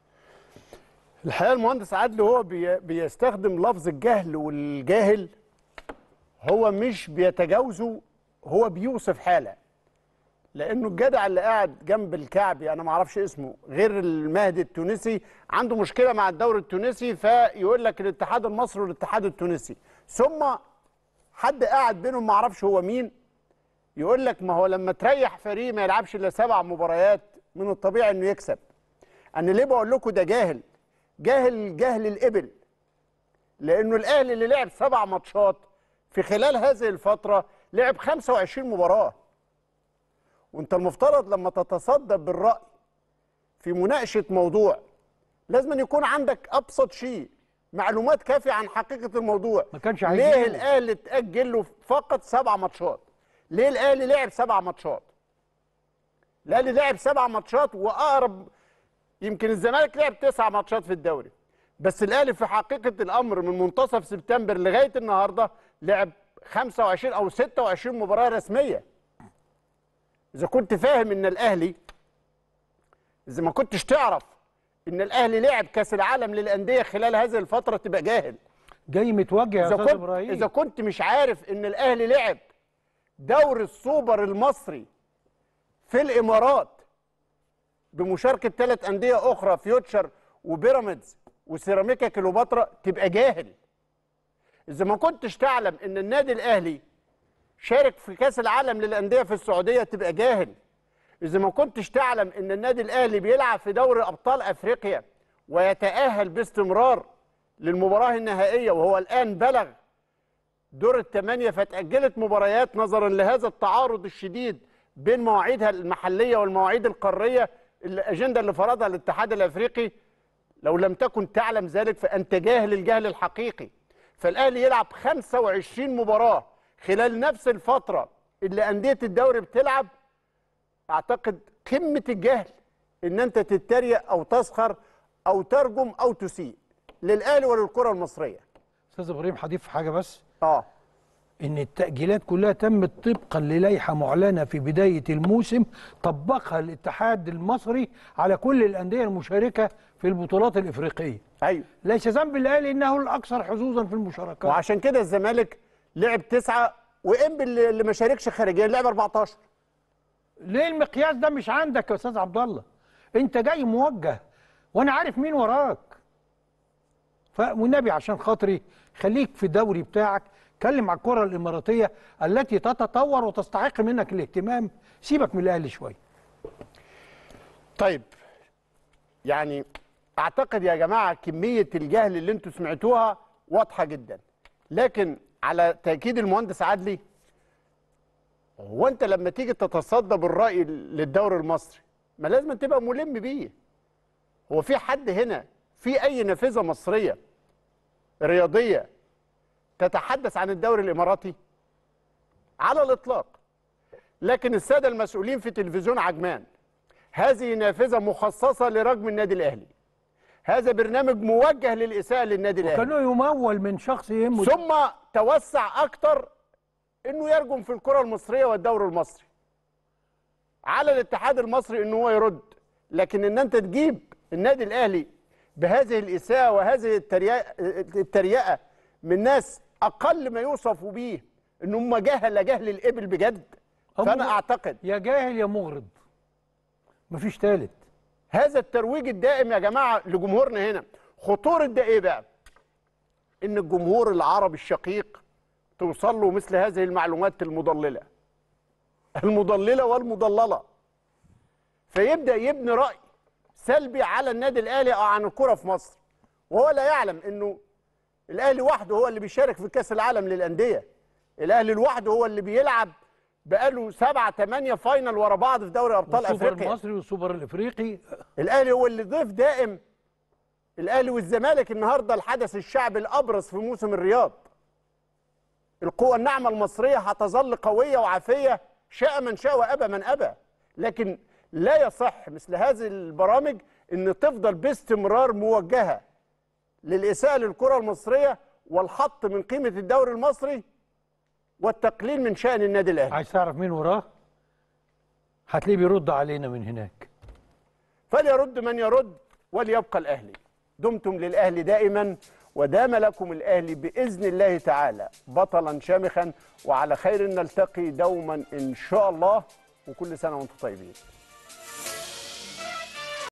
الحقيقه المهندس عدلي هو بي بيستخدم لفظ الجهل والجاهل هو مش بيتجاوزه هو بيوصف حاله لانه الجدع اللي قاعد جنب الكعبي انا ما اعرفش اسمه غير المهدي التونسي عنده مشكله مع الدوري التونسي فيقول لك الاتحاد المصري والاتحاد التونسي ثم حد قاعد بينهم ما اعرفش هو مين يقول لك ما هو لما تريح فريق ما يلعبش الا سبع مباريات من الطبيعي انه يكسب انا ليه بقول لكم ده جاهل جاهل جهل الابل لانه الاهلي اللي لعب سبع ماتشات في خلال هذه الفتره لعب 25 مباراه وانت المفترض لما تتصدى بالراي في مناقشه موضوع لازم أن يكون عندك ابسط شيء معلومات كافيه عن حقيقه الموضوع ما كانش ليه هيجيبه. الاهلي تاجل له فقط سبع ماتشات ليه الاهلي لعب سبع ماتشات الاهلي لعب سبع ماتشات واقرب يمكن الزمالك لعب تسع ماتشات في الدوري بس الاهلي في حقيقه الامر من منتصف سبتمبر لغايه النهارده لعب 25 او 26 مباراه رسميه اذا كنت فاهم ان الاهلي اذا ما كنتش تعرف ان الاهلي لعب كاس العالم للانديه خلال هذه الفتره تبقى جاهل جاي متوجه يا اذا استاذ كنت ابراهيم اذا كنت مش عارف ان الاهلي لعب دوري السوبر المصري في الامارات بمشاركه ثلاث انديه اخرى فيوتشر وبيراميدز وسيراميكا كليوباترا تبقى جاهل اذا ما كنتش تعلم ان النادي الاهلي شارك في كاس العالم للانديه في السعوديه تبقى جاهل اذا ما كنتش تعلم ان النادي الاهلي بيلعب في دوري ابطال افريقيا ويتاهل باستمرار للمباراه النهائيه وهو الان بلغ دور الثمانيه فتاجلت مباريات نظرا لهذا التعارض الشديد بين مواعيدها المحليه والمواعيد القاريه الاجنده اللي فرضها الاتحاد الافريقي لو لم تكن تعلم ذلك فانت جاهل الجهل الحقيقي فالاهلي يلعب 25 مباراه خلال نفس الفتره اللي انديه الدوري بتلعب اعتقد قمه الجهل ان انت تتريق او تسخر او ترجم او تسيء للاهلي وللكره المصريه استاذ ابراهيم هضيف حاجه بس اه ان التاجيلات كلها تمت طبقا للائحه معلنه في بدايه الموسم طبقها الاتحاد المصري على كل الانديه المشاركه في البطولات الافريقيه ايوه ليس ذنب الاهلي انه الاكثر حظوظا في المشاركات وعشان كده الزمالك لعب تسعه وانبي اللي اللي ما شاركش خارجيا لعب 14 ليه المقياس ده مش عندك يا استاذ عبد الله انت جاي موجه وانا عارف مين وراك فالنبي عشان خاطري خليك في الدوري بتاعك اتكلم على الكره الاماراتيه التي تتطور وتستحق منك الاهتمام سيبك من الاهلي شويه طيب يعني اعتقد يا جماعه كميه الجهل اللي انتم سمعتوها واضحه جدا لكن على تاكيد المهندس عدلي هو انت لما تيجي تتصدى بالراي للدوري المصري ما لازم تبقى ملم بيه هو في حد هنا في اي نافذه مصريه رياضيه تتحدث عن الدوري الاماراتي على الاطلاق لكن الساده المسؤولين في تلفزيون عجمان هذه نافذه مخصصه لرجم النادي الاهلي هذا برنامج موجه للاساءه للنادي الاهلي وكانه يمول من شخص يهمه ثم توسع اكتر انه يرجم في الكره المصريه والدوري المصري على الاتحاد المصري انه هو يرد لكن ان انت تجيب النادي الاهلي بهذه الاساءه وهذه التريقه التريقه من ناس اقل ما يوصفوا بيه ان هم جهله جهل الابل بجد فانا اعتقد يا جاهل يا مغرض مفيش ثالث هذا الترويج الدائم يا جماعه لجمهورنا هنا خطوره ده ايه بقى ان الجمهور العربي الشقيق توصل له مثل هذه المعلومات المضلله المضلله والمضلله فيبدا يبني راي سلبي على النادي الاهلي او عن الكره في مصر وهو لا يعلم انه الاهلي وحده هو اللي بيشارك في كاس العالم للانديه الاهلي لوحده هو اللي بيلعب بقاله سبعة ثمانية فاينل ورا بعض في دوري ابطال والسوبر افريقيا المصري والسوبر الافريقي الاهلي هو اللي ضيف دائم الاهلي والزمالك النهارده الحدث الشعبي الابرز في موسم الرياض القوة الناعمة المصرية هتظل قوية وعافية شاء من شاء وأبى من أبى لكن لا يصح مثل هذه البرامج أن تفضل باستمرار موجهة للإساءة للكرة المصرية والحط من قيمة الدوري المصري والتقليل من شأن النادي الأهلي عايز تعرف مين وراه هتلاقيه بيرد علينا من هناك فليرد من يرد وليبقى الأهلي دمتم للأهلي دائما ودام لكم الأهلي بإذن الله تعالى بطلا شامخا وعلى خير نلتقي دوما إن شاء الله وكل سنة وانتم طيبين